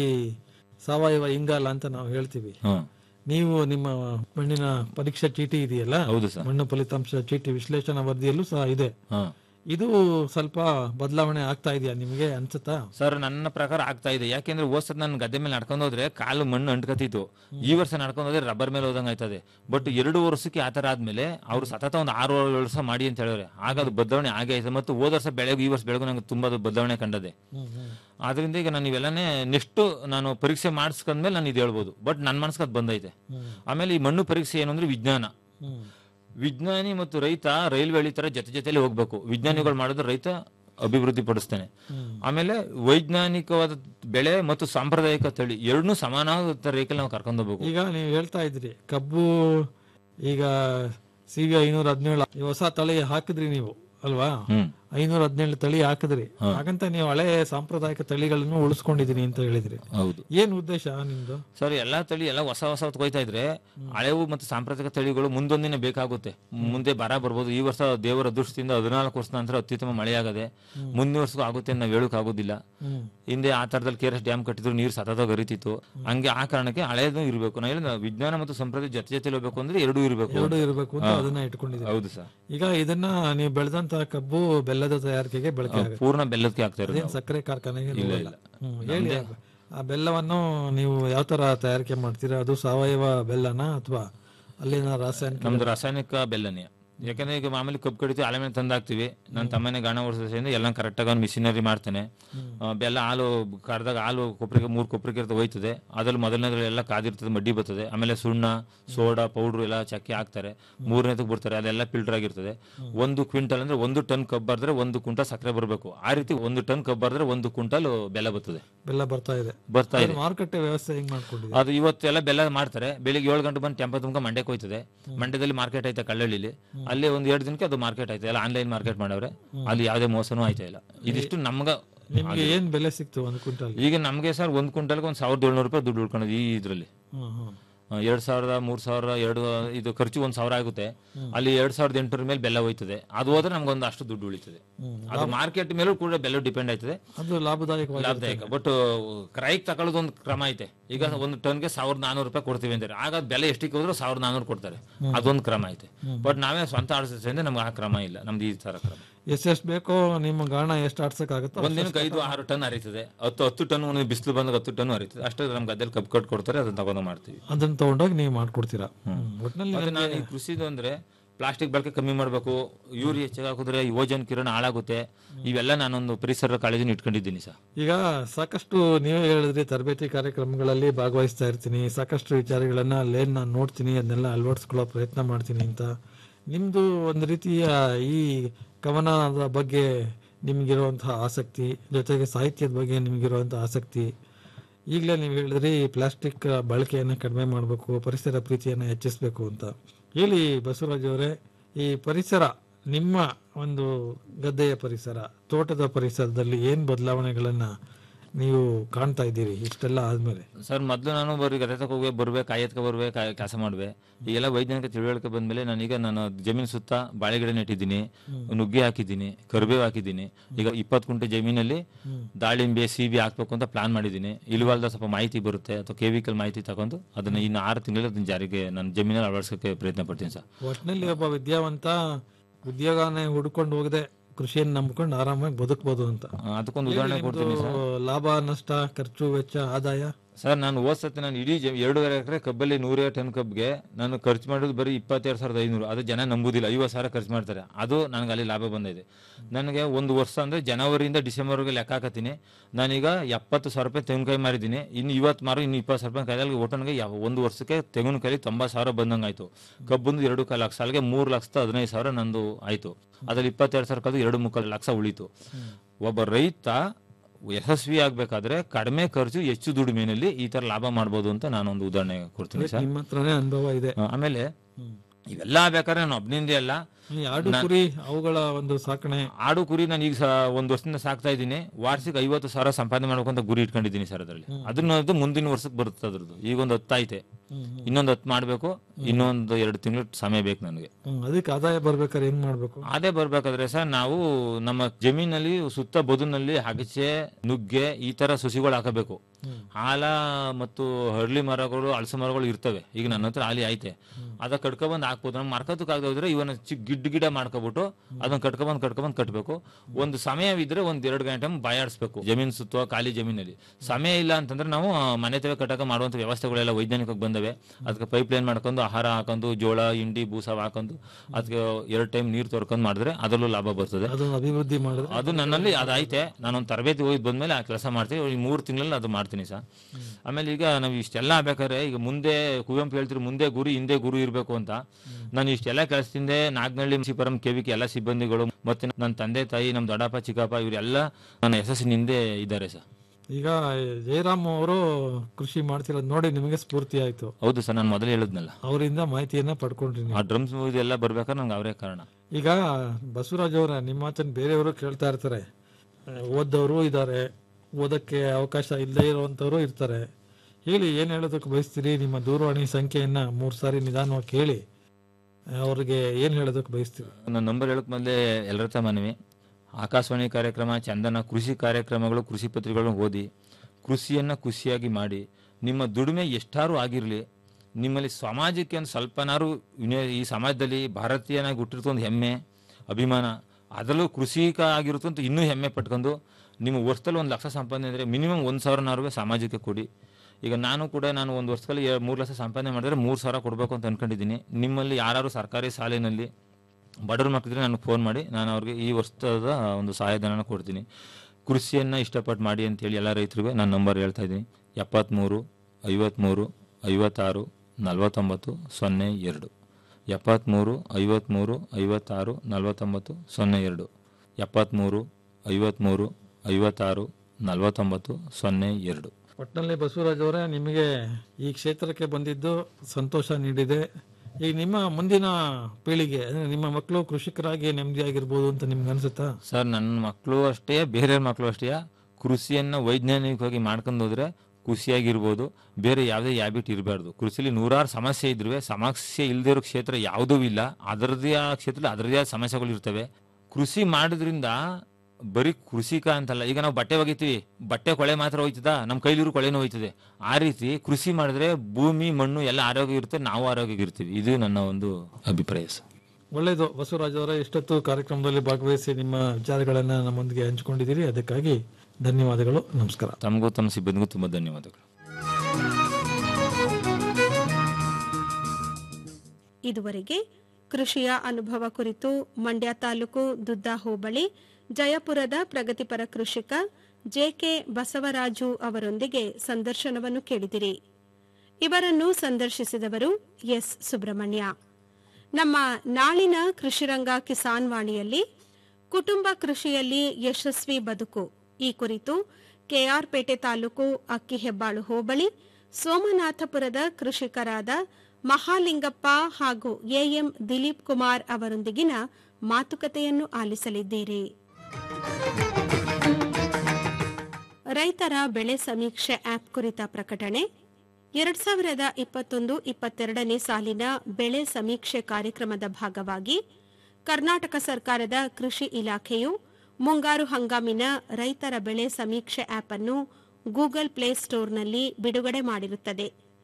[SPEAKER 7] ಸಾವಯವ ಇಂಗಾಲ ಅಂತ ನಾವು ಹೇಳ್ತೀವಿ
[SPEAKER 8] ಹ್ಮ್
[SPEAKER 7] ನೀವು ನಿಮ್ಮ ಮಣ್ಣಿನ ಪರೀಕ್ಷಾ ಚೀಟಿ ಇದೆಯಲ್ಲ
[SPEAKER 8] ಹೌದು ಸರ್
[SPEAKER 7] ಮಣ್ಣು ಫಲಿತಾಂಶ ಚೀಟಿ ವಿಶ್ಲೇಷಣಾ ವರದಿಯಲ್ಲೂ ಸಹ ಇದೆ
[SPEAKER 8] ಹಾ
[SPEAKER 7] ಇದು ಸ್ವಲ್ಪ ಬದಲಾವಣೆ ಆಗ್ತಾ ಇದೆಯಾ ನಿಮಗೆ ಅನ್ಸುತ್ತಾ
[SPEAKER 8] ಸರ್ ನನ್ನ ಪ್ರಕಾರ ಆಗ್ತಾ ಇದೆ ಯಾಕೆಂದ್ರೆ ಹೋದ್ ನನ್ನ ಗದ್ದೆ ಮೇಲೆ ನಡ್ಕೊಂಡು ಹೋದ್ರೆ ಕಾಲು ಮಣ್ಣು ಅಂಟ್ಕತಿತ್ತು ಈ ವರ್ಷ ನಡ್ಕೊಂಡು ಹೋದ್ರೆ ರಬ್ಬರ್ ಮೇಲೆ ಹೋದಂಗೆ ಆಯ್ತದೆ ಬಟ್ ಎರಡು ವರ್ಷಕ್ಕೆ ಆತರ ಆದ್ಮೇಲೆ ಅವ್ರು ಸತತ ಒಂದು ಆರು ಏಳು ವರ್ಷ ಮಾಡಿ ಅಂತ ಹೇಳಿದ್ರೆ ಆಗ ಅದು ಬದಲಾವಣೆ ಆಗೇ ಆಯ್ತು ಮತ್ತು ಹೋದ ವರ್ಷ ಬೆಳಗ್ಗೆ ಈ ವರ್ಷ ಬೆಳಗ್ಗೆ ನಂಗೆ ತುಂಬಾ ಅದು ಬದಲಾವಣೆ ಕಂಡದೆ ಆದ್ರಿಂದ ಈಗ ನಾನು ಇವೆಲ್ಲನೇ ನೆಕ್ಸ್ಟ್ ನಾನು ಪರೀಕ್ಷೆ ಮಾಡಿಸ್ಕೊಂಡ್ಮೇಲೆ ನಾನು ಇದು ಹೇಳ್ಬೋದು ಬಟ್ ನನ್ನ ಮನಸ್ಸಿಗೆ ಅದು ಬಂದೈತೆ ಆಮೇಲೆ ಈ ಮಣ್ಣು ಪರೀಕ್ಷೆ ಏನು ಅಂದ್ರೆ ವಿಜ್ಞಾನ ವಿಜ್ಞಾನಿ ಮತ್ತು ರೈತ ರೈಲ್ವೆ ಹಳಿ ತರ ಜೊತೆ ಜೊತೆಲಿ ಹೋಗ್ಬೇಕು ವಿಜ್ಞಾನಿಗಳು ಮಾಡೋದು ರೈತ ಅಭಿವೃದ್ಧಿ ಪಡಿಸ್ತಾನೆ ಆಮೇಲೆ ವೈಜ್ಞಾನಿಕವಾದ ಬೆಳೆ ಮತ್ತು ಸಾಂಪ್ರದಾಯಿಕ ತಳಿ ಎರಡನ್ನೂ ಸಮಾನವಾದ ರೇಖೆಯಲ್ಲಿ ನಾವು ಕರ್ಕೊಂಡು ಹೋಗ್ಬೇಕು
[SPEAKER 7] ಈಗ ನೀವು ಹೇಳ್ತಾ ಇದ್ರಿ ಕಬ್ಬು ಈಗ ಸಿ ವಿ ಐನೂರ ಹದಿನೇಳು ಹೊಸ ತಳಿ ಹಾಕಿದ್ರಿ ನೀವು ಅಲ್ವಾ
[SPEAKER 8] ಹ್ಮ್
[SPEAKER 7] ಐನೂರ ಹದಿನೇಳು ತಳಿ ಹಾಕಿದ್ರಿ ಹಾಗಂತ ನೀವು ಹಳೆ ಸಾಂಪ್ರದಾಯಿಕ ತಳಿಗಳನ್ನು ಉಳಿಸ್ಕೊಂಡಿದೀನಿ ಅಂತ ಹೇಳಿದ್ರಿ
[SPEAKER 8] ಹೌದು
[SPEAKER 7] ಏನ್ ಉದ್ದೇಶ ನಿಮ್ದು
[SPEAKER 8] ಸರ್ ಎಲ್ಲಾ ತಳಿ ಎಲ್ಲ ಹೊಸ ಹೊಸ ಕೊಯ್ತಾ ಇದ್ರೆ ಹಳೆವು ಮತ್ತು ಸಾಂಪ್ರದಾಯಿಕ ತಳಿಗಳು ಮುಂದೊಂದಿನ ಬೇಕಾಗುತ್ತೆ ಮುಂದೆ ಬರ ಬರ್ಬೋದು ಈ ವರ್ಷ ದೇವರ ದೃಷ್ಟಿಯಿಂದ ಹದಿನಾಲ್ಕು ವರ್ಷದ ನಂತರ ಅತ್ಯುತ್ತಮ ಮಳೆಯಾಗದೆ ಮುಂದಿನ ವರ್ಷಕ್ಕೂ ಆಗುತ್ತೆ ಅಂತ ನಾವು ಹೇಳಕ್ ಆಗೋದಿಲ್ಲ ಹಿಂದೆ ಆ ತರದಲ್ಲಿ ಕೆ ಆರ್ ಎಸ್ ಡ್ಯಾಮ್ ಕಟ್ಟಿದ್ರು ನೀರು ಸತತ ಗರಿತಿತ್ತು ಹಂಗೆ ಆ ಕಾರಣಕ್ಕೆ ಹಳೆಯದು ಇರಬೇಕು ನಾವು ಹೇಳಿದ ವಿಜ್ಞಾನ ಮತ್ತು ಸಂಪ್ರದಾಯ ಜೊತೆ ಜೊತೆಲಿ ಹೋಗ್ಬೇಕು ಅಂದ್ರೆ ಎರಡೂ ಇರಬೇಕು
[SPEAKER 7] ಎರಡು ಇರಬೇಕು ಅಂತ ಅದನ್ನ ಇಟ್ಕೊಂಡಿದ್ದೀರಿ
[SPEAKER 8] ಹೌದು ಸರ್
[SPEAKER 7] ಈಗ ಇದನ್ನ ನೀವು ಬೆಳೆದಂತ ಕಬ್ಬು ಬೆಲ್ಲದ ತಯಾರಿಕೆಗೆ ಬಳಕೆ ಆಗುತ್ತೆ
[SPEAKER 8] ಪೂರ್ಣ ಬೆಲ್ಲಕ್ಕೆ ಆಗ್ತಾ ಇರೋದು
[SPEAKER 7] ಅದೇನ್
[SPEAKER 8] ನಾವು.
[SPEAKER 7] ಸಕ್ಕರೆ ಕಾರ್ಖಾನೆಗೆ
[SPEAKER 8] ಇಲ್ಲ,
[SPEAKER 7] ಹೋಗಲ್ಲ.
[SPEAKER 8] ಇಲ್ಲ.
[SPEAKER 7] ಹ್ಮ್, ಹೇಳಿ ಆ ಬೆಲ್ಲವನ್ನು ನೀವು ಯಾವ ತರ ತಯಾರಿಕೆ ಮಾಡ್ತೀರಾ ಅದು ಸಾವಯವ ಬೆಲ್ಲನ ಅಥವಾ ಅಲ್ಲಿನ ರಾಸಾಯನಿಕ
[SPEAKER 8] ನಮ್ದು ರಾಸಾಯನಿಕ ಬೆಲ್ಲನೇ ಯಾಕಂದ್ರೆ ಈಗ ಮಾಮೂಲಿ ಕಬ್ಬು ಕಡಿತೀವಿ ಆಲೆ ಮೇಲೆ ತಂದಾಕ್ತಿವಿ ನನ್ನ ತಮ್ಮನೇ ಗಾಣ ಓಡಿಸೋದ್ರಿಂದ ಎಲ್ಲ ಕರೆಕ್ಟಾಗಿ ಅವ್ನು ಮಿಷಿನರಿ ಮಾಡ್ತಾನೆ ಆ, ಬೆಲ್ಲ ಹಾಲು ಕರೆದಾಗ ಹಾಲು ಕೊಬ್ಬರಿಗೆ ಮೂರು ಕೊಬ್ಬರಿಗೆ ಇರ್ತದೆ ಹೋಯ್ತದೆ ಅದ್ರಲ್ಲಿ ಮೊದಲನೇದ್ರಲ್ಲಿ ಎಲ್ಲ ಕಾದಿರ್ತದೆ ಮಡ್ಡಿ ಬರ್ತದೆ ಆಮೇಲೆ ಸುಣ್ಣ ಸೋಡಾ ಪೌಡ್ರು ಎಲ್ಲ ಚಕ್ಕೆ ಹಾಕ್ತಾರೆ ಮೂರನೇದಕ್ಕೆ ಬಿಡ್ತಾರೆ ಅದೆಲ್ಲ ಫಿಲ್ಟರ್ ಆಗಿರ್ತದೆ ಒಂದು ಕ್ವಿಂಟಲ್ ಅಂದ್ರೆ ಒಂದು ಟನ್ ಕಬ್ಬು ಬರ್ದ್ರೆ ಒಂದು ಕ್ವಿಂಟಲ್ ಸಕ್ಕರೆ ಬರಬೇಕು ಆ ರೀತಿ ಒಂದು ಟನ್ ಕಬ್ಬು ಬರ್ದ್ರೆ ಒಂದು ಕ್ವಿಂಟಲ್ ಬೆಲ್ಲ ಬರ್ತದೆ
[SPEAKER 7] ಬೆಲ್ಲ ಬರ್ತಾ ಇದೆ
[SPEAKER 8] ಬರ್ತಾ
[SPEAKER 7] ಅದ್ರ
[SPEAKER 8] ಇದೆ
[SPEAKER 7] ಮಾರುಕಟ್ಟೆ ವ್ಯವಸ್ಥೆ ಹೆಂಗ್ ಮಾಡ್ಕೊಂಡಿದೆ
[SPEAKER 8] ಅದು ಇವತ್ತೆಲ್ಲ ಬೆಲ್ಲ ಮಾಡ್ತಾರೆ ಬೆಳಿಗ್ಗೆ ಏಳು ಗಂಟೆ ಬಂದು ಟೆಂಪೋ ತುಂಬ ಮಂಡ್ಯಕ್ಕೆ ಹೋಯ್ತದೆ ಮಂಡ್ಯದಲ್ಲಿ ಮಾರ್ಕೆಟ್ ಐತೆ ಕಳ್ಳಳ್ಳಿಲಿ ಅಲ್ಲಿ ಒಂದ್ ಎರಡು ದಿನಕ್ಕೆ ಅದು ಮಾರ್ಕೆಟ್ ಐತೆ ಎಲ್ಲ ಆನ್ಲೈನ್ ಮಾರ್ಕೆಟ್ ಮಾಡವ್ರೆ ಅಲ್ಲಿ ಯಾವುದೇ ಮೋಸನೂ ಆಯ್ತಾ ಇಲ್ಲ ಇದಿಷ್ಟು ನಮ್ಗ
[SPEAKER 7] ನಿಮ್ಗೆ ಏನ್ ಬೆಲೆ ಸಿಕ್ತು ಒಂದು ಕ್ವಿಂಟಲ್
[SPEAKER 8] ಈಗ ನಮ್ಗೆ ಸರ್ ಒಂದ್ ಕ್ವಿಂಟಲ್ಗೆ ಒಂದ್ ಸಾವಿರದ ಏಳ್ನೂರು ರೂಪಾಯಿ ದುಡ್ಡು ಉಳ್ಕೊಳ್ಳೋದು ಈ ಇದ್ರಲ್ಲಿ
[SPEAKER 7] ಹ್ಮ್ ಹ್ಮ್
[SPEAKER 8] ಆ, ಎರಡ್ ಸಾವಿರದ ಮೂರ್ ಸಾವಿರ ಎರಡು ಇದು ಖರ್ಚು ಒಂದ್ ಸಾವಿರ ಆಗುತ್ತೆ ಅಲ್ಲಿ ಎರಡ್ ಸಾವಿರದ ಎಂಟರ ಮೇಲೆ ಬೆಲ್ಲ ಹೋಯ್ತದೆ ಅದು ಹೋದ್ರೆ ನಮ್ಗೊಂದು ಅಷ್ಟು ದುಡ್ಡು ಉಳಿತದೆ ಅದು ಮಾರ್ಕೆಟ್ ಮೇಲೂ ಕೂಡ ಬೆಲ್ಲ ಡಿಪೆಂಡ್ ಆಯ್ತದೆ
[SPEAKER 7] ಅದು ಲಾಭದಾಯಕವಾಗಿ
[SPEAKER 8] ಲಾಭದಾಯಕ ಬಟ್ ಕ್ರೈಕ್ ತಗೊಳ್ಳೋದು ಒಂದು ಕ್ರಮ ಐತೆ ಈಗ ಒಂದು ಟನ್ಗೆ ಸಾವಿರದ ನಾನೂರು ರೂಪಾಯಿ ಕೊಡ್ತೀವಿ ಅಂತಾರೆ ಆಗ ಅದ್ ಬೆಲೆ ಎಷ್ಟಿಗೆ ಹೋದ್ರು ಸಾವಿರದ ನಾನೂರು ಕೊಡ್ತಾರೆ ಅದೊಂದು ಕ್ರಮ ಐತೆ ಬಟ್ ನಾವೇ ಸ್ವಂತ ಆಡಿಸೋದ್ರಿಂದ ನಮ್ಗೆ ಆ ಕ್ರಮ ಇಲ್ಲ ನಮ್ದು ಈ ತರ ಕ್ರಮ
[SPEAKER 7] ಎಷ್ಟೆಷ್ಟು ಬೇಕೋ ನಿಮ್ಮ ಗಾಣ ಎಷ್ಟು ಆಡ್ಸಕ್ ಆಗುತ್ತೋ
[SPEAKER 8] ಒಂದಿನಕ್ಕೆ ಐದು ಆರು ಟನ್ ಹರಿತದೆ ಹತ್ತು ಹತ್ತು ಟನ್ ಒಂದು ಬಿಸಿಲು ಬಂದಾಗ ಹತ್ತು ಟನ್ ಹರಿತದೆ ಅಷ್ಟೇ ನಮ್ಮ ಗದ್ದೆಲಿ ಕಬ್ಬು ಕಟ್ ಕೊಡ್ತಾರೆ ಅದನ್ನ ತಗೊಂಡು ಮಾಡ್ತೀವಿ
[SPEAKER 7] ಅದನ್ನ ತಗೊಂಡೋಗಿ ನೀವು ಮಾಡ್ಕೊಡ್ತೀರಾ ಹ್ಮ್. ಒಟ್ನಲ್ಲಿ
[SPEAKER 8] ಮತ್ತೆ ನಾನು ಈ ಕೃಷಿದು ಅಂದ್ರೆ ಪ್ಲಾಸ್ಟಿಕ್ ಬಳಕೆ ಕಮ್ಮಿ ಮಾಡಬೇಕು ಯೂರಿ ಹೆಚ್ಚಾಗಿ ಹಾಕಿದ್ರೆ ಈ ಓಜನ್ ಕಿರಣ ಹಾಳಾಗುತ್ತೆ ಇವೆಲ್ಲ ನಾನೊಂದು ಪರಿಸರ ಕಾಳಜಿನ ಇಟ್ಕೊಂಡಿದ್ದೀನಿ ಸರ್
[SPEAKER 7] ಈಗ ಸಾಕಷ್ಟು ನೀವೇ ಹೇಳಿದ್ರಿ ತರಬೇತಿ ಕಾರ್ಯಕ್ರಮಗಳಲ್ಲಿ ಭಾಗವಹಿಸ್ತಾ ಇರ್ತೀನಿ ಸಾಕಷ್ಟು ವಿಚಾರಗಳನ್ನ ಅಲ್ಲೇನ್ ನಾನು ನೋಡ್ತೀನಿ ಅದನ್ನೆಲ್ಲ ಅಳವಡಿಸ್ಕೊಳ್ಳೋ ಪ್ರಯತ್ನ ಮಾಡ್ತೀನಿ ಅಂತ ನಿಮ್ದು ಒಂದು ರೀತಿಯ ಈ ಕವನದ ಬಗ್ಗೆ ನಿಮ್ಗಿರುವಂತಹ ಆಸಕ್ತಿ ಜೊತೆಗೆ ಸಾಹಿತ್ಯದ ಬಗ್ಗೆ ನಿಮ್ಗಿರುವಂತಹ ಆಸಕ್ತಿ ಈಗಲೇ ನೀವು ಹೇಳಿದ್ರಿ ಪ್ಲಾಸ್ಟಿಕ್ ಬಳಕೆಯನ್ನು ಕಡಿಮೆ ಮಾಡಬೇಕು ಪರಿಸರ ಪ್ರೀತಿಯನ್ನು ಹೆಚ್ಚಿಸಬೇಕು ಅಂತ ಹೇಳಿ ಬಸವರಾಜ್ ಅವರೇ ಈ ಪರಿಸರ ನಿಮ್ಮ ಒಂದು ಗದ್ದೆಯ ಪರಿಸರ ತೋಟದ ಪರಿಸರದಲ್ಲಿ ಏನು ಬದಲಾವಣೆಗಳನ್ನು ನೀವು ಕಾಣ್ತಾ ಇದ್ದೀರಿ ಇಷ್ಟೆಲ್ಲ ಆದ್ಮೇಲೆ
[SPEAKER 8] ಸರ್ ಮೊದಲು ನಾನು ಬರೀ ಗದೆ ತಕ ಹೋಗಿ ಬರ್ಬೇಕು ಕಾಯಿ ಎತ್ಕೊ ಬರ್ಬೇಕು ಕೆಲಸ ಮಾಡ್বে ಈಗೆಲ್ಲ ವೈಜ್ಞಾನಿಕ ತಿಳುವಳಿಕೆ ಬಂದ್ಮೇಲೆ ನಾನೀಗ ನಾನು ಜಮೀನ್ ಸುತ್ತ ಬಾಳೆಗಿಡ ನೆಟ್ಟಿದ್ದೀನಿ ನುಗ್ಗೆ ಹಾಕಿದ್ದೀನಿ ಕರಿಬೇವು ಹಾಕಿದ್ದೀನಿ ಈಗ ಇಪ್ಪತ್ತು ಕುಂಟೆ ಜಮೀನಲ್ಲಿ ದಾಳಿಂಬೆ ಸಿಬಿ ಹಾಕ್ಬೇಕು ಅಂತ ಪ್ಲಾನ್ ಮಾಡಿದ್ದೀನಿ ಇಲ್ವಾಲ್ದ ಸ್ವಲ್ಪ ಮಾಹಿತಿ ಬರುತ್ತೆ ಅಥವಾ ಕೆವಿಕಲ್ ಮಾಹಿತಿ ತಗೊಂಡು ಅದನ್ನ ಇನ್ನು ಆರು ತಿಂಗಳಲ್ಲಿ ಅದನ್ನ ಜಾರಿಗೆ ನನ್ನ ಜಮೀನಲ್ಲಿ ಅಳವಡಿಸೋಕೆ ಪ್ರಯತ್ನ ಪಡ್ತೀನಿ ಸರ್
[SPEAKER 7] ಒಟ್ಟಿನಲ್ಲಿ ಒಬ್ಬ ವಿದ್ಯಾವಂತ ಉದ್ಯೋಗನೇ ಹುಡ್ಕೊಂಡು ಹೋಗದೆ ಕೃಷಿಯನ್ನು ನಂಬ್ಕೊಂಡು ಆರಾಮಾಗಿ ಬದುಕಬಹುದು ಅಂತ
[SPEAKER 8] ಆ, ಅದಕ್ಕೊಂದು ಉದಾಹರಣೆ
[SPEAKER 7] ಹೇಳಿ
[SPEAKER 8] ಕೊಡ್ತೀನಿ
[SPEAKER 7] ನಿಮ್ದು
[SPEAKER 8] ಸರ್
[SPEAKER 7] ಲಾಭ ನಷ್ಟ ಖರ್ಚು ವೆಚ್ಚ ಆದಾಯ
[SPEAKER 8] ಸರ್ ನಾನು ಹೋದ ಸತಿ ನಾನು ಇಡೀ ಜ- ಎರಡೂವರೆ ಎಕರೆ ಕಬ್ಬಲ್ಲಿ ನೂರೈವತ್ತು ಟನ್ ಕಬ್ಬಿಗೆ ನಾನು ಖರ್ಚು ಮಾಡೋದು ಬರೀ ಇಪ್ಪತ್ತೆರಡು ಸಾವಿರದ ಐನೂರು ಅದು ಜನ ನಂಬುದಿಲ್ಲ ಐವತ್ತು ಸಾವಿರ ಖರ್ಚು ಮಾಡ್ತಾರೆ ಅದು ನನಗೆ ಅಲ್ಲಿ ಲಾಭ ಬಂದಿದೆ ನನಗೆ ಒಂದು ವರ್ಷ ಅಂದರೆ ಜನವರಿಯಿಂದ ಡಿಸೆಂಬರ್ವರೆಗೆ ಲೆಕ್ಕ ಹಾಕತ್ತೀನಿ ನಾನೀಗ ಎಪ್ಪತ್ತು ಸಾವಿರ ರೂಪಾಯಿ ತೆಂಗಿನಕಾಯಿ ಮಾರಿದ್ದೀನಿ ಇನ್ನು ಇವತ್ತು ಮಾರು ಇನ್ನು ಇಪ್ಪತ್ತು ಸಾವಿರ ರೂಪಾಯಿ ಕೈಯಲ್ಲಿ ಒಟ್ಟನಿಗೆ ಯಾವ ಒಂದು ವರ್ಷಕ್ಕೆ ತೆಂಗಿನಕಾಯಿ ತೊಂಬತ್ತು ಸಾವಿರ ಬಂದಂಗೆ ಆಯಿತು ಕಬ್ಬಂದು ಎರಡು ಕಾಲು ಲಕ್ಷ ಅಲ್ಲಿಗೆ ಮೂರು ಲಕ್ಷದ ಹದಿನೈದು ಸಾವಿರ ನಂದು ಆಯಿತು ಅದ್ರಲ್ಲಿ ಇಪ್ಪತ್ತೆರಡು ಸಾವಿರ ಕದ್ದು ಎರಡು ಮುಕ್ಕಾಲು ಲಕ್ಷ ಉಳಿತು ಒಬ್ಬ ರೈತ ಯಶಸ್ವಿ ಆಗ್ಬೇಕಾದ್ರೆ ಕಡಿಮೆ ಖರ್ಚು ಹೆಚ್ಚು ದುಡಿಮೆನಲ್ಲಿ ಈ ತರ ಲಾಭ ಮಾಡ್ಬೋದು ಅಂತ ನಾನೊಂದು ಉದಾಹರಣೆ ಕೊಡ್ತೀನಿ ಸರ್
[SPEAKER 7] ನಿಮ್ಮ ಹತ್ರನೇ ಅನುಭವ ಇದೆ
[SPEAKER 8] ಆ, ಆಮೇಲೆ ಇವೆಲ್ಲ ಬೇಕಾದ್ರೆ ನಾನು ಒಬ್ಬನಿಂದ ಅಲ್ಲ
[SPEAKER 7] ಈ ಆಡು ಕುರಿ ಅವುಗಳ ಒಂದು ಸಾಕಣೆ
[SPEAKER 8] ಆಡು ಕುರಿ ನಾನು ಈಗ ಸ- ಒಂದ್ ವರ್ಷದಿಂದ ಸಾಕ್ತಾ ಇದ್ದೀನಿ ವಾರ್ಷಿಕ ಐವತ್ತು ಸಾವಿರ ಸಂಪಾದನೆ ಮಾಡ್ಬೇಕಂತ ಗುರಿ ಇಟ್ಕೊಂಡಿದ್ದೀನಿ ಸರ್ ಅದರಲ್ಲಿ ಅದನ್ನದು ಮುಂದಿನ ವರ್ಷಕ್ಕೆ ಬರುತ್ತೆ ಅದ್ರದ್ದು ಈಗ ಒಂದು ಹತ್ತು ಐತೆ ಇನ್ನೊಂದು ಹತ್ತು ಮಾಡಬೇಕು ಇನ್ನೊಂದು ಎರಡು ತಿಂಗಳು ಸಮಯ ಬೇಕು ನನಗೆ
[SPEAKER 7] ಹ್ಮ್, ಅದಕ್ಕೆ ಆದಾಯ ಬರ್ಬೇಕಾದ್ರೆ ಏನ್ ಮಾಡ್ಬೇಕು
[SPEAKER 8] ಅದೇ ಬರ್ಬೇಕಾದ್ರೆ ಸರ್ ನಾವು ನಮ್ಮ ಜಮೀನಲ್ಲಿ ಸುತ್ತ ಬದುನಲ್ಲಿ ಅಗಸೆ ನುಗ್ಗೆ ಈ ತರ ಸಸಿಗಳು ಹಾಕಬೇಕು ಆಲ ಮತ್ತು ಹರಳಿ ಮರಗಳು ಹಲಸು ಮರಗಳು ಇರ್ತವೆ ಈಗ ನನ್ನ ಹತ್ರ ಆಲಿ ಐತೆ ಅದ ಕಟ್ಕೊಬಂದ್ ಹಾಕ್ಬೋದು ನಮ್ಗೆ ಮರ್ಕತ್ತಕ್ಕಾಗದೆ ಹೋದ್ರೆ ಇವನ್ನ ಚಿಕ್ಕ ಗಿಡ್ಡ ಗಿಡ ಮಾಡ್ಕೊಬಿಟ್ಟು ಅದನ್ನ ಕಟ್ಕೊಬಂದ್ ಕಟ್ಕೊಬಂದ್ ಕಟ್ಬೇಕು ಒಂದು ಸಮಯವಿದ್ರೆ ಒಂದ್ ಎರಡು ಗಂಟೆ ಬಾಯಾಡಿಸ್ಬೇಕು ಜಮೀನ್ ಸುತ್ತ ಖಾಲಿ ಜಮೀನಲ್ಲಿ ಸಮಯ ಇಲ್ಲ ಅಂತಂದ್ರೆ ನಾವು ಆ, ಮನೆ ತವೆ ಕಟ್ಟಕ ಮಾಡುವಂತ ವ್ಯವಸ್ಥೆಗಳೆಲ್ಲ ವೈಜ್ಞಾನಿಕವಾಗಿ ಬಂದವೆ ಅದಕ್ಕೆ ಪೈಪ್ ಲೈನ್ ಮಾಡ್ಕೊಂಡು ಆಹಾರ ಹಾಕೊಂಡು ಜೋಳ ಹಿಂಡಿ ಬೂಸ ಹಾಕೊಂಡು ಅದಕ್ಕೆ ಎರಡು ಟೈಮ್ ನೀರು ತೊರ್ಕೊಂಡು ಮಾಡಿದ್ರೆ ಅದರಲ್ಲೂ ಲಾಭ ಬರ್ತದೆ
[SPEAKER 7] ಅದನ್ನ ಅಭಿವೃದ್ಧಿ ಮಾಡಿದ್ರೆ
[SPEAKER 8] ಅದು ನನ್ನಲ್ಲಿ ಅದೈತೆ ನಾನೊಂದು ತರಬೇತಿ ಹೋಗಿ ಬಂದ್ಮೇಲೆ ಆ ಕೆಲಸ ಮಾಡ್ತೀನಿ ಈ ಮೂರು ತಿಂಗಳಲ್ಲಿ ಅದು ಮಾಡ್ತೀನಿ ಸರ್ ಆಮೇಲೆ ಈಗ ನಾವು ಇಷ್ಟೆಲ್ಲ ಆಗ್ಬೇಕಾದ್ರೆ ಈಗ ಮುಂದೆ ಕುವೆಂಪು ಹೇಳ್ತಿರು ಮುಂದೆ ಗುರಿ ಹಿಂದೆ ಗುರು ಇರಬೇಕು ಅಂತ ನಾನು ಇಷ್ಟೆಲ್ಲ ಕೆಲಸದಿಂದ ನಾಗನಹಳ್ಳಿ ಸಿಪರಂ ಕೆವಿಕೆ ಎಲ್ಲ ಸಿಬ್ಬಂದಿಗಳು ಮತ್ತೆ ನನ್ನ ತಂದೆ ತಾಯಿ ನಮ್ಮ ದೊಡ್ಡಪ್ಪ ಚಿಕ್ಕಪ್ಪ ಇವರೆಲ್ಲ ನನ್ನ ಯಶಸ್ಸಿನ ಹಿಂದೆ ಇದ್ದಾರೆ ಸರ್
[SPEAKER 7] ಈಗ ಜಯರಾಮ್ ಅವರು ಕೃಷಿ ಮಾಡ್ತಿರೋದು ನೋಡಿ ನಿಮಗೆ ಸ್ಫೂರ್ತಿ ಆಯ್ತು
[SPEAKER 8] ಹೌದು ಸರ್ ನಾನು ಮೊದಲೇ ಹೇಳಿದ್ನಲ್ಲ
[SPEAKER 7] ಅವರಿಂದ ಮಾಹಿತಿಯನ್ನ ಪಡ್ಕೊಂಡ್ರಿ ನೀವು
[SPEAKER 8] ಆ ಡ್ರಮ್ಸ್ ಇದೆಲ್ಲ ಬರ್ಬೇಕಾದ್ರೆ ನಂಗೆ ಅವರೇ ಕಾರಣ
[SPEAKER 7] ಈಗ ಬಸವರಾಜ್ ಅವರ ನಿಮ್ಮ ಮಾತನ್ನ ಬೇರೆಯವರು ಕೇಳ್ತಾ ಇರ್ತಾರೆ ಆ, ಓದ್ದವರು ಇದ್ದಾರೆ ಓದಕ್ಕೆ ಅವಕಾಶ ಇಲ್ಲದೆ ಇರುವಂತವರು ಇರ್ತಾರೆ ಹೇಳಿ ಏನ್ ಹೇಳೋದಕ್ಕೆ ಬಯಸ್ತೀರಿ ನಿಮ್ಮ ದೂರವಾಣಿ ಸಂಖ್ಯೆಯನ್ನ ಮೂರ್ ಸಾರಿ ನಿಧಾನವಾಗಿ ಕೇಳಿ ಆ, ಅವ್ರಿಗೆ ಏನ್ ಹೇಳೋದಕ್ಕೆ ಬಯಸ್ತೀರಿ
[SPEAKER 8] ನನ್ನ ನಂಬರ್ ಹೇಳಕ್ ಮೊದಲೇ ಎಲ್ಲರ ಹತ್ರ ಮನವಿ ಆಕಾಶವಾಣಿ ಕಾರ್ಯಕ್ರಮ ಚಂದನ ಕೃಷಿ ಕಾರ್ಯಕ್ರಮಗಳು ಕೃಷಿ ಪತ್ರಿಕೆಗಳನ್ನು ಓದಿ ಕೃಷಿಯನ್ನು ಖುಷಿಯಾಗಿ ಮಾಡಿ ನಿಮ್ಮ ದುಡಿಮೆ ಎಷ್ಟಾರು ಆಗಿರಲಿ ನಿಮ್ಮಲ್ಲಿ ಸಮಾಜಕ್ಕೆ ಒಂದು ಸ್ವಲ್ಪನಾರು ವಿನಯ ಈ ಸಮಾಜದಲ್ಲಿ ಭಾರತೀಯನಾಗಿ ಹುಟ್ಟಿರ್ತ ಒಂದು ಹೆಮ್ಮೆ ಅಭಿಮಾನ ಅದರಲ್ಲೂ ಕೃಷಿಕ ಆಗಿರುತ್ತೋ ಅಂತ ಇನ್ನೂ ಹೆಮ್ಮೆ ಪಟ್ಕೊಂಡು ನಿಮ್ಮ ವರ್ಷದಲ್ಲಿ ಒಂದು ಲಕ್ಷ ಸಂಪಾದನೆ ಅಂದರೆ ಮಿನಿಮಮ್ ಒಂದು ಸಾವಿರನಾರು ಸಮಾಜಕ್ಕೆ ಕೊಡಿ ಈಗ ನಾನು ಕೂಡ ನಾನು ಒಂದು ವರ್ಷದಲ್ಲಿ ಮೂರು ಲಕ್ಷ ಸಂಪಾದನೆ ಮಾಡಿದ್ರೆ ಮೂರು ಸಾವಿರ ಕೊಡಬೇಕು ಅಂತ ಅನ್ಕೊಂಡಿದ್ದೀನಿ ನಿಮ್ಮಲ್ಲಿ ಯಾರು ಸರ್ಕಾರಿ ಶಾಲೆಯಲ್ಲಿ ಬಡವ್ರ ಮಕ್ಕಳಿದ್ರೆ ನನಗೆ ಫೋನ್ ಮಾಡಿ ನಾನು ಅವ್ರಿಗೆ ಈ ವರ್ಷದ ಒಂದು ಸಹಾಯಧನ ಕೊಡ್ತೀನಿ ಕೃಷಿಯನ್ನು ಇಷ್ಟಪಟ್ಟು ಮಾಡಿ ಅಂತೇಳಿ ಎಲ್ಲ ರೈತರಿಗೆ ನಾನು ನಂಬರ್ ಹೇಳ್ತಾ ಇದ್ದೀನಿ ಎಪ್ಪತ್ತ್ಮೂರು ಐವತ್ತ್ಮೂರು ಐವತ್ತಾರು ನಲವತ್ತೊಂಬತ್ತು ಸೊನ್ನೆ ಎರಡು ಎಪ್ಪತ್ತ್ಮೂರು ಐವತ್ತ್ಮೂರು ಐವತ್ತಾರು ನಲವತ್ತೊಂಬತ್ತು ಸೊನ್ನೆ ಎರಡು ಎಪ್ಪತ್ತ್ಮೂರು ಐವತ್ತ್ಮೂರು ಐವತ್ತಾರು ನಲವತ್ತೊಂಬತ್ತು ಸೊನ್ನೆ ಎರಡು
[SPEAKER 7] ಒಟ್ಟಿನಲ್ಲಿ ಬಸವರಾಜ್ ಅವರೇ ನಿಮಗೆ ಈ ಕ್ಷೇತ್ರಕ್ಕೆ ಬಂದಿದ್ದು ಸಂತೋಷ ನೀಡಿದೆ ಈಗ ನಿಮ್ಮ ಮುಂದಿನ ಪೀಳಿಗೆ ಅಂದ್ರೆ ನಿಮ್ಮ ಮಕ್ಕಳು ಕೃಷಿಕರಾಗಿ ನೆಮ್ಮದಿಯಾಗಿರ್ಬೋದು ಅಂತ ನಿಮ್ಗೆ ಅನ್ಸುತ್ತಾ
[SPEAKER 8] ಸರ್ ನನ್ನ ಮಕ್ಕಳು ಅಷ್ಟೇ ಬೇರೆ ಮಕ್ಕಳು ಅಷ್ಟೇ ಕೃಷಿಯನ್ನು ವೈಜ್ಞಾನಿಕವಾಗಿ ಮಾಡ್ಕೊಂಡು ಹೋದ್ರೆ ಖುಷಿಯಾಗಿರ್ಬೋದು ಬೇರೆ ಯಾವುದೇ ಹ್ಯಾಬಿಟ್ ಇರಬಾರ್ದು ಕೃಷಿಲಿ ನೂರಾರು ಸಮಸ್ಯೆ ಇದ್ರೂ ಸಮಸ್ಯೆ ಇಲ್ಲದೇ ಇರೋ ಕ್ಷೇತ್ರ ಯಾವುದೂ ಇಲ್ಲ ಅದರದ್ದೇ ಆ ಕ್ಷೇತ್ರದಲ್ಲಿ ಅದರದ್ದೇ ಆದ ಸಮಸ್ಯೆಗಳು ಇರ್ತವೆ ಕೃಷಿ ಮಾಡೋದ್ರಿಂದ ಬರೀ ಕೃಷಿಕ ಅಂತಲ್ಲ ಈಗ ನಾವು ಬಟ್ಟೆ ಒಗಿತೀವಿ ಬಟ್ಟೆ ಕೊಳೆ ಮಾತ್ರ ಹೋಯ್ತದ ನಮ್ಮ ಕೈಲಿರೋ ಕೊಳೆನೂ ಹೋಯ್ತದೆ ಆ ರೀತಿ ಕೃಷಿ ಮಾಡಿದ್ರೆ ಭೂಮಿ ಮಣ್ಣು ಎಲ್ಲ ಆರೋಗ್ಯ ಇರುತ್ತೆ ನಾವು ಆರೋಗ್ಯ ಇರ್ತೀವಿ ಇದು ನನ್ನ ಒಂದು ಅಭಿಪ್ರಾಯ ಸರ್
[SPEAKER 7] ಒಳ್ಳೆಯದು ಬಸವರಾಜ್ ಅವರೇ ಇಷ್ಟೊತ್ತು ಕಾರ್ಯಕ್ರಮದಲ್ಲಿ ಭಾಗವಹಿಸಿ ನಿಮ್ಮ ವಿಚಾರಗಳನ್ನ ನಮ್ಮೊಂದಿಗೆ ಹಂಚಿಕೊಂಡಿದ್ದೀರಿ ಅದಕ್ಕಾಗಿ ಧನ್ಯವಾದಗಳು ನಮಸ್ಕಾರ
[SPEAKER 8] ತಮಗೂ ತಮ್ಮ ಸಿಬ್ಬಂದಿಗೂ ತುಂಬ ಧನ್ಯವಾದಗಳು
[SPEAKER 1] ಇದುವರೆಗೆ ಕೃಷಿಯ ಅನುಭವ ಕುರಿತು ಮಂಡ್ಯ ತಾಲೂಕು ದುದ್ದಾ ಹೋಬಳಿ ಜಯಪುರದ ಪ್ರಗತಿಪರ ಕೃಷಿಕ ಜೆಕೆ ಬಸವರಾಜು ಅವರೊಂದಿಗೆ ಸಂದರ್ಶನವನ್ನು ಕೇಳಿದಿರಿ ಇವರನ್ನು ಸಂದರ್ಶಿಸಿದವರು ಎಸ್ ಸುಬ್ರಹ್ಮಣ್ಯ ನಮ್ಮ ನಾಳಿನ ಕೃಷಿರಂಗ ಕಿಸಾನ್ ವಾಣಿಯಲ್ಲಿ ಕುಟುಂಬ ಕೃಷಿಯಲ್ಲಿ ಯಶಸ್ವಿ ಬದುಕು ಈ ಕುರಿತು ಕೆಆರ್ಪೇಟೆ ತಾಲೂಕು ಅಕ್ಕಿಹೆಬ್ಬಾಳು ಹೋಬಳಿ ಸೋಮನಾಥಪುರದ ಕೃಷಿಕರಾದ ಮಹಾಲಿಂಗಪ್ಪ ಹಾಗೂ ಎಎಂ ದಿಲೀಪ್ ಕುಮಾರ್ ಅವರೊಂದಿಗಿನ ಮಾತುಕತೆಯನ್ನು ಆಲಿಸಲಿದ್ದೀರಿ ರೈತರ ಬೆಳೆ ಸಮೀಕ್ಷೆ ಆಪ್ ಕುರಿತ ಪ್ರಕಟಣೆ ಎರಡ್ ಸಾವಿರದ ಇಪ್ಪತ್ತೊಂದು ಇಪ್ಪತ್ತೆರಡನೇ ಸಾಲಿನ ಬೆಳೆ ಸಮೀಕ್ಷೆ ಕಾರ್ಯಕ್ರಮದ ಭಾಗವಾಗಿ ಕರ್ನಾಟಕ ಸರ್ಕಾರದ ಕೃಷಿ ಇಲಾಖೆಯು ಮುಂಗಾರು ಹಂಗಾಮಿನ ರೈತರ ಬೆಳೆ ಸಮೀಕ್ಷೆ ಆಪ್ ಅನ್ನು ಗೂಗಲ್ ಪ್ಲೇ ಸ್ಟೋರ್ನಲ್ಲಿ ಬಿಡುಗಡೆ ಮಾಡಿರುತ್ತದೆ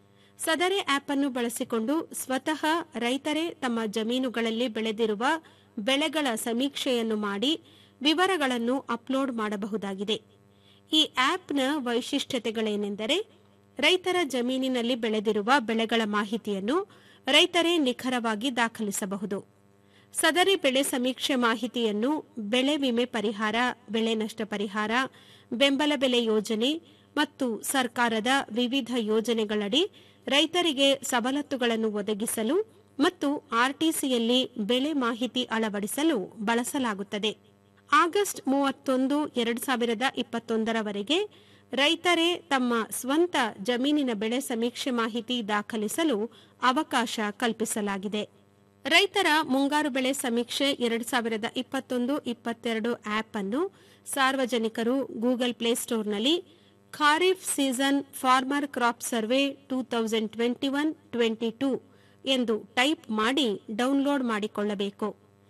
[SPEAKER 1] ಸದರಿ ಆಪ್ ಅನ್ನು ಬಳಸಿಕೊಂಡು ಸ್ವತಃ ರೈತರೇ ತಮ್ಮ ಜಮೀನುಗಳಲ್ಲಿ ಬೆಳೆದಿರುವ ಬೆಳೆಗಳ ಸಮೀಕ್ಷೆಯನ್ನು ಮಾಡಿ ವಿವರಗಳನ್ನು ಅಪ್ಲೋಡ್ ಮಾಡಬಹುದಾಗಿದೆ ಈ ಆಪ್ನ ವೈಶಿಷ್ಟ್ಯತೆಗಳೇನೆಂದರೆ ರೈತರ ಜಮೀನಿನಲ್ಲಿ ಬೆಳೆದಿರುವ ಬೆಳೆಗಳ ಮಾಹಿತಿಯನ್ನು ರೈತರೇ ನಿಖರವಾಗಿ ದಾಖಲಿಸಬಹುದು ಸದರಿ ಬೆಳೆ ಸಮೀಕ್ಷೆ ಮಾಹಿತಿಯನ್ನು ಬೆಳೆ ವಿಮೆ ಪರಿಹಾರ ಬೆಳೆ ನಷ್ಟ ಪರಿಹಾರ ಬೆಂಬಲ ಬೆಲೆ ಯೋಜನೆ ಮತ್ತು ಸರ್ಕಾರದ ವಿವಿಧ ಯೋಜನೆಗಳಡಿ ರೈತರಿಗೆ ಸವಲತ್ತುಗಳನ್ನು ಒದಗಿಸಲು ಮತ್ತು ಆರ್ಟಿಸಿಯಲ್ಲಿ ಬೆಳೆ ಮಾಹಿತಿ ಅಳವಡಿಸಲು ಬಳಸಲಾಗುತ್ತದೆ ಆಗಸ್ಟ್ ಮೂವತ್ತೊಂದು ಎರಡು ಸಾವಿರದ ಇಪ್ಪತ್ತೊಂದರವರೆಗೆ ರೈತರೇ ತಮ್ಮ ಸ್ವಂತ ಜಮೀನಿನ ಬೆಳೆ ಸಮೀಕ್ಷೆ ಮಾಹಿತಿ ದಾಖಲಿಸಲು ಅವಕಾಶ ಕಲ್ಪಿಸಲಾಗಿದೆ ರೈತರ ಮುಂಗಾರು ಬೆಳೆ ಸಮೀಕ್ಷೆ ಎರಡು ಸಾವಿರದ ಇಪ್ಪತ್ತೊಂದು ಇಪ್ಪತ್ತೆರಡು ಆಪ್ ಅನ್ನು ಸಾರ್ವಜನಿಕರು ಗೂಗಲ್ ಪ್ಲೇಸ್ಟೋರ್ನಲ್ಲಿ kharif season farmer crop survey two thousand twenty one twenty two ಎಂದು ಟೈಪ್ ಮಾಡಿ ಡೌನ್ಲೋಡ್ ಮಾಡಿಕೊಳ್ಳಬೇಕು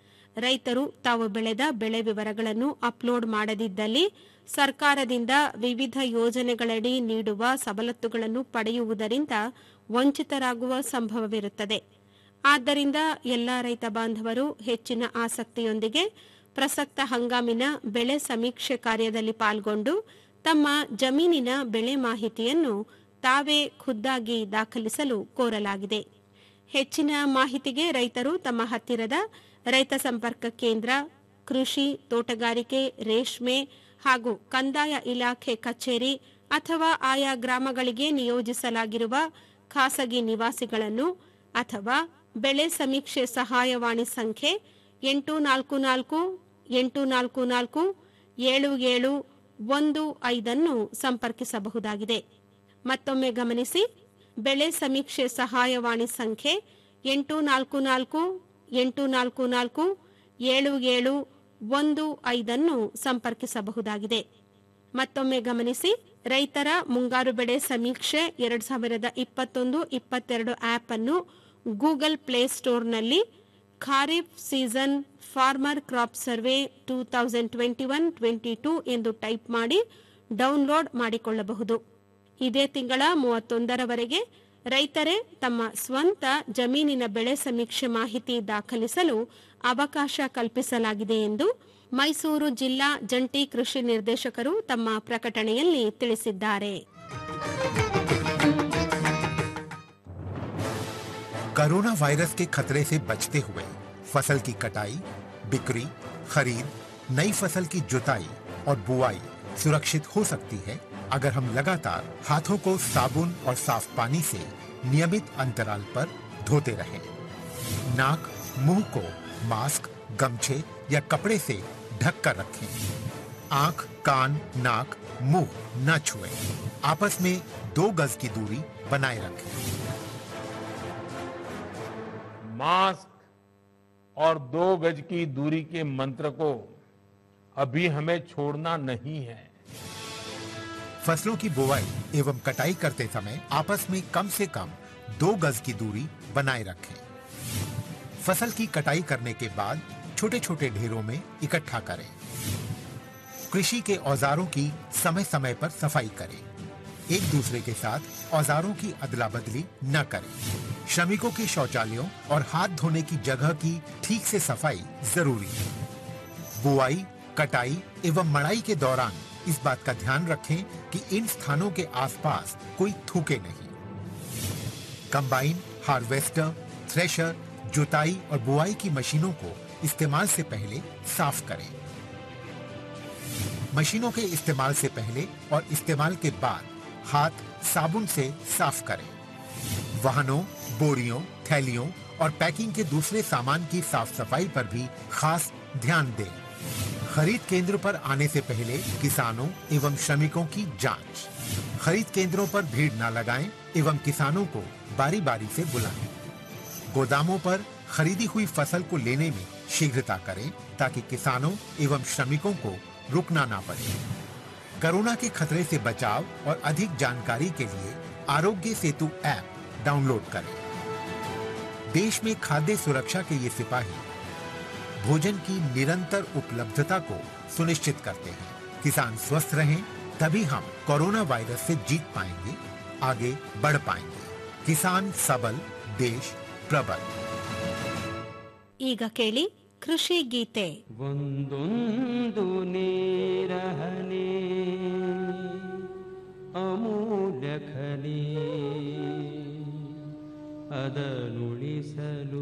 [SPEAKER 1] ರೈತರು ತಾವು ಬೆಳೆದ ಬೆಳೆ ವಿವರಗಳನ್ನು ಅಪ್ಲೋಡ್ ಮಾಡದಿದ್ದಲ್ಲಿ ಸರ್ಕಾರದಿಂದ ವಿವಿಧ ಯೋಜನೆಗಳಡಿ ನೀಡುವ ಸವಲತ್ತುಗಳನ್ನು ಪಡೆಯುವುದರಿಂದ ವಂಚಿತರಾಗುವ ಸಂಭವವಿರುತ್ತದೆ ಆದ್ದರಿಂದ ಎಲ್ಲ ರೈತ ಬಾಂಧವರು ಹೆಚ್ಚಿನ ಆಸಕ್ತಿಯೊಂದಿಗೆ ಪ್ರಸಕ್ತ ಹಂಗಾಮಿನ ಬೆಳೆ ಸಮೀಕ್ಷೆ ಕಾರ್ಯದಲ್ಲಿ ಪಾಲ್ಗೊಂಡು ತಮ್ಮ ಜಮೀನಿನ ಬೆಳೆ ಮಾಹಿತಿಯನ್ನು ತಾವೇ ಖುದ್ದಾಗಿ ದಾಖಲಿಸಲು ಕೋರಲಾಗಿದೆ ಹೆಚ್ಚಿನ ಮಾಹಿತಿಗೆ ರೈತರು ತಮ್ಮ ಹತ್ತಿರದ ರೈತ ಸಂಪರ್ಕ ಕೇಂದ್ರ ಕೃಷಿ ತೋಟಗಾರಿಕೆ ರೇಷ್ಮೆ ಹಾಗೂ ಕಂದಾಯ ಇಲಾಖೆ ಕಚೇರಿ ಅಥವಾ ಆಯಾ ಗ್ರಾಮಗಳಿಗೆ ನಿಯೋಜಿಸಲಾಗಿರುವ ಖಾಸಗಿ ನಿವಾಸಿಗಳನ್ನು ಅಥವಾ ಬೆಳೆ ಸಮೀಕ್ಷೆ ಸಹಾಯವಾಣಿ ಸಂಖ್ಯೆ ಎಂಟು ನಾಲ್ಕು ನಾಲ್ಕು ಎಂಟು ನಾಲ್ಕು ನಾಲ್ಕು ಏಳು ಏಳು ಒಂದು ಐದನ್ನು ಸಂಪರ್ಕಿಸಬಹುದಾಗಿದೆ ಮತ್ತೊಮ್ಮೆ ಗಮನಿಸಿ ಬೆಳೆ ಸಮೀಕ್ಷೆ ಸಹಾಯವಾಣಿ ಸಂಖ್ಯೆ ಎಂಟು ನಾಲ್ಕು ನಾಲ್ಕು ಎಂಟು ನಾಲ್ಕು ನಾಲ್ಕು ಏಳು ಏಳು ಒಂದು ಐದನ್ನು ಸಂಪರ್ಕಿಸಬಹುದಾಗಿದೆ ಮತ್ತೊಮ್ಮೆ ಗಮನಿಸಿ ರೈತರ ಮುಂಗಾರು ಬೆಳೆ ಸಮೀಕ್ಷೆ ಎರಡ್ ಸಾವಿರದ ಇಪ್ಪತ್ತೊಂದು ಇಪ್ಪತ್ತೆರಡು ಆಪ್ ಅನ್ನು ಗೂಗಲ್ ಪ್ಲೇಸ್ಟೋರ್ನಲ್ಲಿ kharif season farmer crop survey two thousand twenty one twenty two ಎಂದು ಟೈಪ್ ಮಾಡಿ ಡೌನ್ಲೋಡ್ ಮಾಡಿಕೊಳ್ಳಬಹುದು ಇದೇ ತಿಂಗಳ ಮೂವತ್ತೊಂದರವರೆಗೆ ರೈತರೇ ತಮ್ಮ ಸ್ವಂತ ಜಮೀನಿನ ಬೆಳೆ ಸಮೀಕ್ಷೆ ಮಾಹಿತಿ ದಾಖಲಿಸಲು ಅವಕಾಶ ಕಲ್ಪಿಸಲಾಗಿದೆ ಎಂದು ಮೈಸೂರು ಜಿಲ್ಲಾ ಜಂಟಿ ಕೃಷಿ ನಿರ್ದೇಶಕರು ತಮ್ಮ ಪ್ರಕಟಣೆಯಲ್ಲಿ ತಿಳಿಸಿದ್ದಾರೆ
[SPEAKER 9] कोरोना वायरस के खतरे से बचते हुए फसल की कटाई बिक्री खरीद नई फसल की जुताई और बुआई सुरक्षित हो सकती है अगर हम लगातार हाथों को साबुन और साफ पानी से नियमित अंतराल पर धोते रहें। नाक मुंह को मास्क गमछे या कपड़े से ढक कर रखें आंख कान नाक मुंह न छुएं। आपस में दो गज की दूरी बनाए रखें
[SPEAKER 10] मास्क और दो गज की दूरी के मंत्र को अभी हमें छोड़ना नहीं है
[SPEAKER 9] फसलों की बुवाई एवं कटाई करते समय आपस में कम से कम दो गज की दूरी बनाए रखें फसल की कटाई करने के बाद छोटे छोटे ढेरों में इकट्ठा करें कृषि के औजारों की समय समय पर सफाई करें एक दूसरे के साथ औजारों की अदला बदली न करें श्रमिकों के शौचालयों और हाथ धोने की जगह की ठीक से सफाई जरूरी है बुआई कटाई एवं मड़ाई के दौरान इस बात का ध्यान रखें कि इन स्थानों के आसपास कोई थूके नहीं कंबाइन हार्वेस्टर थ्रेशर जुताई और बुआई की मशीनों को इस्तेमाल से पहले साफ करें मशीनों के इस्तेमाल से पहले और इस्तेमाल के बाद हाथ साबुन से साफ करें वाहनों बोरियों थैलियों और पैकिंग के दूसरे सामान की साफ सफाई पर भी खास ध्यान दें खरीद केंद्र पर आने से पहले किसानों एवं श्रमिकों की जांच खरीद केंद्रों पर भीड़ न लगाएं एवं किसानों को बारी बारी से बुलाएं गोदामों पर खरीदी हुई फसल को लेने में शीघ्रता करें ताकि किसानों एवं श्रमिकों को रुकना ना पड़े कोरोना के खतरे से बचाव और अधिक जानकारी के लिए आरोग्य सेतु ऐप डाउनलोड करें देश में खाद्य सुरक्षा के ये सिपाही भोजन की निरंतर उपलब्धता को सुनिश्चित करते हैं किसान स्वस्थ रहें तभी हम कोरोना वायरस से जीत पाएंगे आगे बढ़ पाएंगे किसान सबल देश प्रबल
[SPEAKER 1] ಈಗ ಕೇಳಿ ಕೃಷಿ ಗೀತೆ
[SPEAKER 11] ಒಂದೊಂದು ನೇರಹನೆ ಅಮೂಲ್ಯ ಖನಿ ಅದನುಳಿಸಲು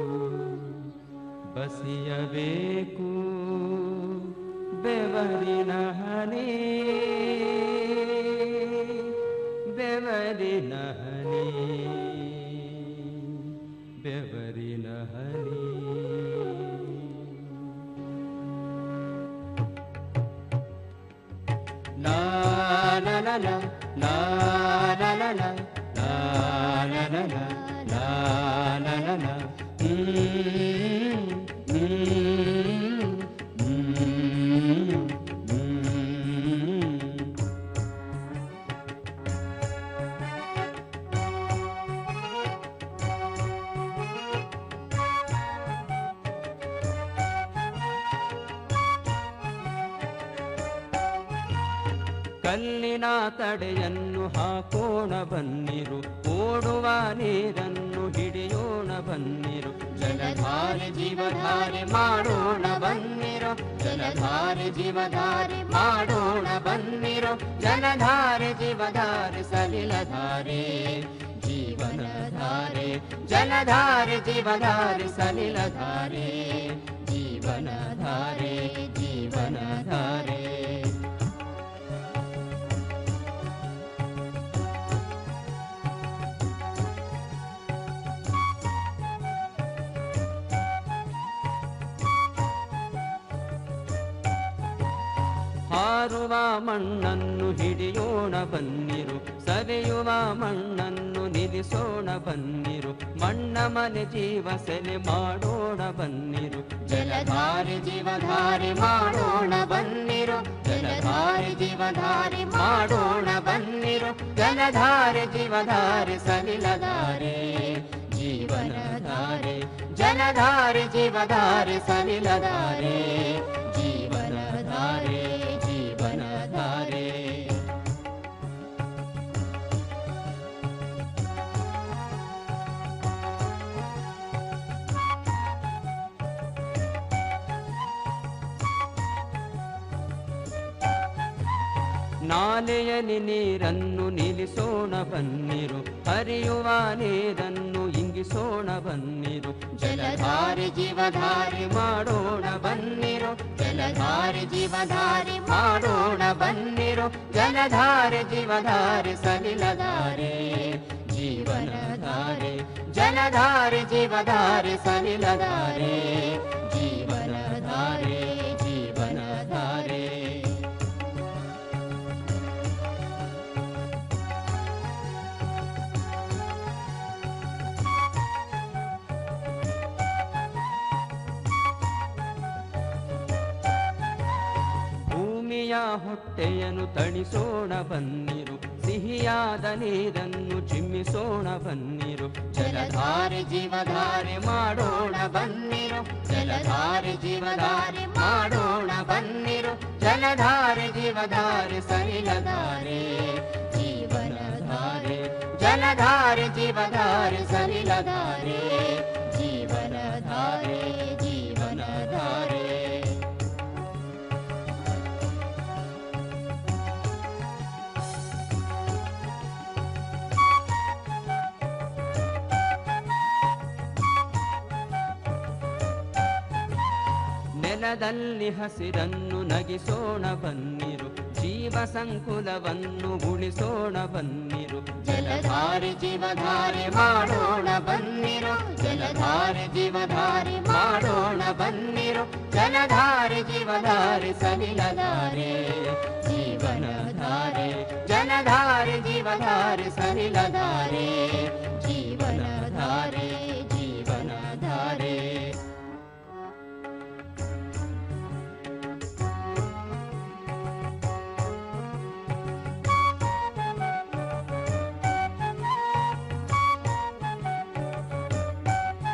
[SPEAKER 11] ಬಸಿಯಬೇಕು ಬೆವರಿನ ಹನಿ ಬೆವರಿನ ಹನಿ ಬೆವರಿನ ಹನಿ La la la la la la la la la la la la la la la la Mm, mm, mm, mm. ಕಲ್ಲಿನ ತಡೆಯನ್ನು ಹಾಕೋಣ ಬನ್ನಿರು ಓಡುವ ನೀರನ್ನು ಹಿಡಿಯೋಣ ಬನ್ನಿರು ಜಲಧಾರೆ ಜೀವಧಾರೆ ಮಾಡೋಣ ಬನ್ನಿರು ಜಲಧಾರೆ ಜೀವಧಾರೆ ಮಾಡೋಣ ಬನ್ನಿರು ಜಲಧಾರೆ ಜೀವಧಾರೆ ಸಲಿಲಧಾರೆ ಜೀವನಧಾರೆ ಜಲಧಾರೆ ಜೀವಧಾರೆ ಸಲಿಲಧಾರೆ ಜೀವನಧಾರೆ ಜೀವನಧಾರೆ ಹಾರುವ ಮಣ್ಣನ್ನು ಹಿಡಿಯೋಣ ಬನ್ನಿರು ಸವೆಯುವ ಮಣ್ಣನ್ನು ನಿಲ್ಲಿಸೋಣ ಬನ್ನಿರು ಮಣ್ಣ ಮನೆ ಜೀವ ಸೆಲೆ ಮಾಡೋಣ ಬನ್ನಿರು ಜಲಧಾರೆ ಜೀವಧಾರೆ ಮಾಡೋಣ ಬನ್ನಿರು ಜಲಧಾರೆ ಜೀವಧಾರೆ ಮಾಡೋಣ ಬನ್ನಿರು ಜಲಧಾರೆ ಜೀವಧಾರೆ ಸಲಿಲಧಾರೆ ಜೀವನಧಾರೆ ಜಲಧಾರೆ ಜೀವಧಾರೆ ಸಲಿಲಧಾರೆ ಜೀವನಧಾರೆ ಜೀವನಧಾರೆ ನಾಲೆಯಲ್ಲಿ ನೀರನ್ನು ನಿಲ್ಲಿಸೋಣ ಬನ್ನಿರು ಹರಿಯುವ ನೀರನ್ನು ಇಂಗಿಸೋಣ ಬನ್ನಿರು ಜಲಧಾರೆ ಜೀವಧಾರೆ ಮಾಡೋಣ ಬನ್ನಿರು ಜಲಧಾರೆ ಜೀವಧಾರೆ ಮಾಡೋಣ ಬನ್ನಿರು ಜಲಧಾರೆ ಜೀವಧಾರೆ ಸಲಿಲಧಾರೆ ಜೀವನಧಾರೆ ಜಲಧಾರೆ ಜೀವಧಾರೆ ಸಲಿಲಧಾರೆ ಜೀವನಧಾರೆ ಜೀವನಧಾರೆ ಭೂಮಿಯ ಹೊಟ್ಟೆಯನ್ನು ತಣಿಸೋಣ ಬನ್ನಿರು ಸಿಹಿಯಾದ ನೀರನ್ನು ಚಿಮ್ಮಿಸೋಣ ಬನ್ನಿರು ಜಲಧಾರೆ ಜೀವಧಾರೆ ಮಾಡೋಣ ಬನ್ನಿರು ಜಲಧಾರೆ ಜೀವಧಾರೆ ಮಾಡೋಣ ಬನ್ನಿರು ಜಲಧಾರೆ ಜೀವಧಾರೆ ಸಲಿಲಧಾರೆ ಜೀವನಧಾರೆ ಜಲಧಾರೆ ಜೀವಧಾರೆ ಸಲಿಲಧಾರೆ ಜೀವನಧಾರೆ ಜೀವನಧಾರೆ ನೆಲದಲ್ಲಿ ಹಸಿರನ್ನು ನಗಿಸೋಣ ಬನ್ನಿರು ಜೀವ ಸಂಕುಲವನ್ನು ಉಳಿಸೋಣ ಬನ್ನಿರು ಜಲಧಾರೆ ಜೀವಧಾರೆ ಮಾಡೋಣ ಬನ್ನಿರು ಜಲಧಾರೆ ಜೀವಧಾರೆ ಮಾಡೋಣ ಬನ್ನಿರು ಜಲಧಾರೆ ಜೀವಧಾರೆ ಸಲಿಲಧಾರೆ ಜೀವನಧಾರೆ ಜಲಧಾರೆ ಜೀವಧಾರೆ ಸಲಿಲಧಾರೆ ಜೀವನಧಾರೆ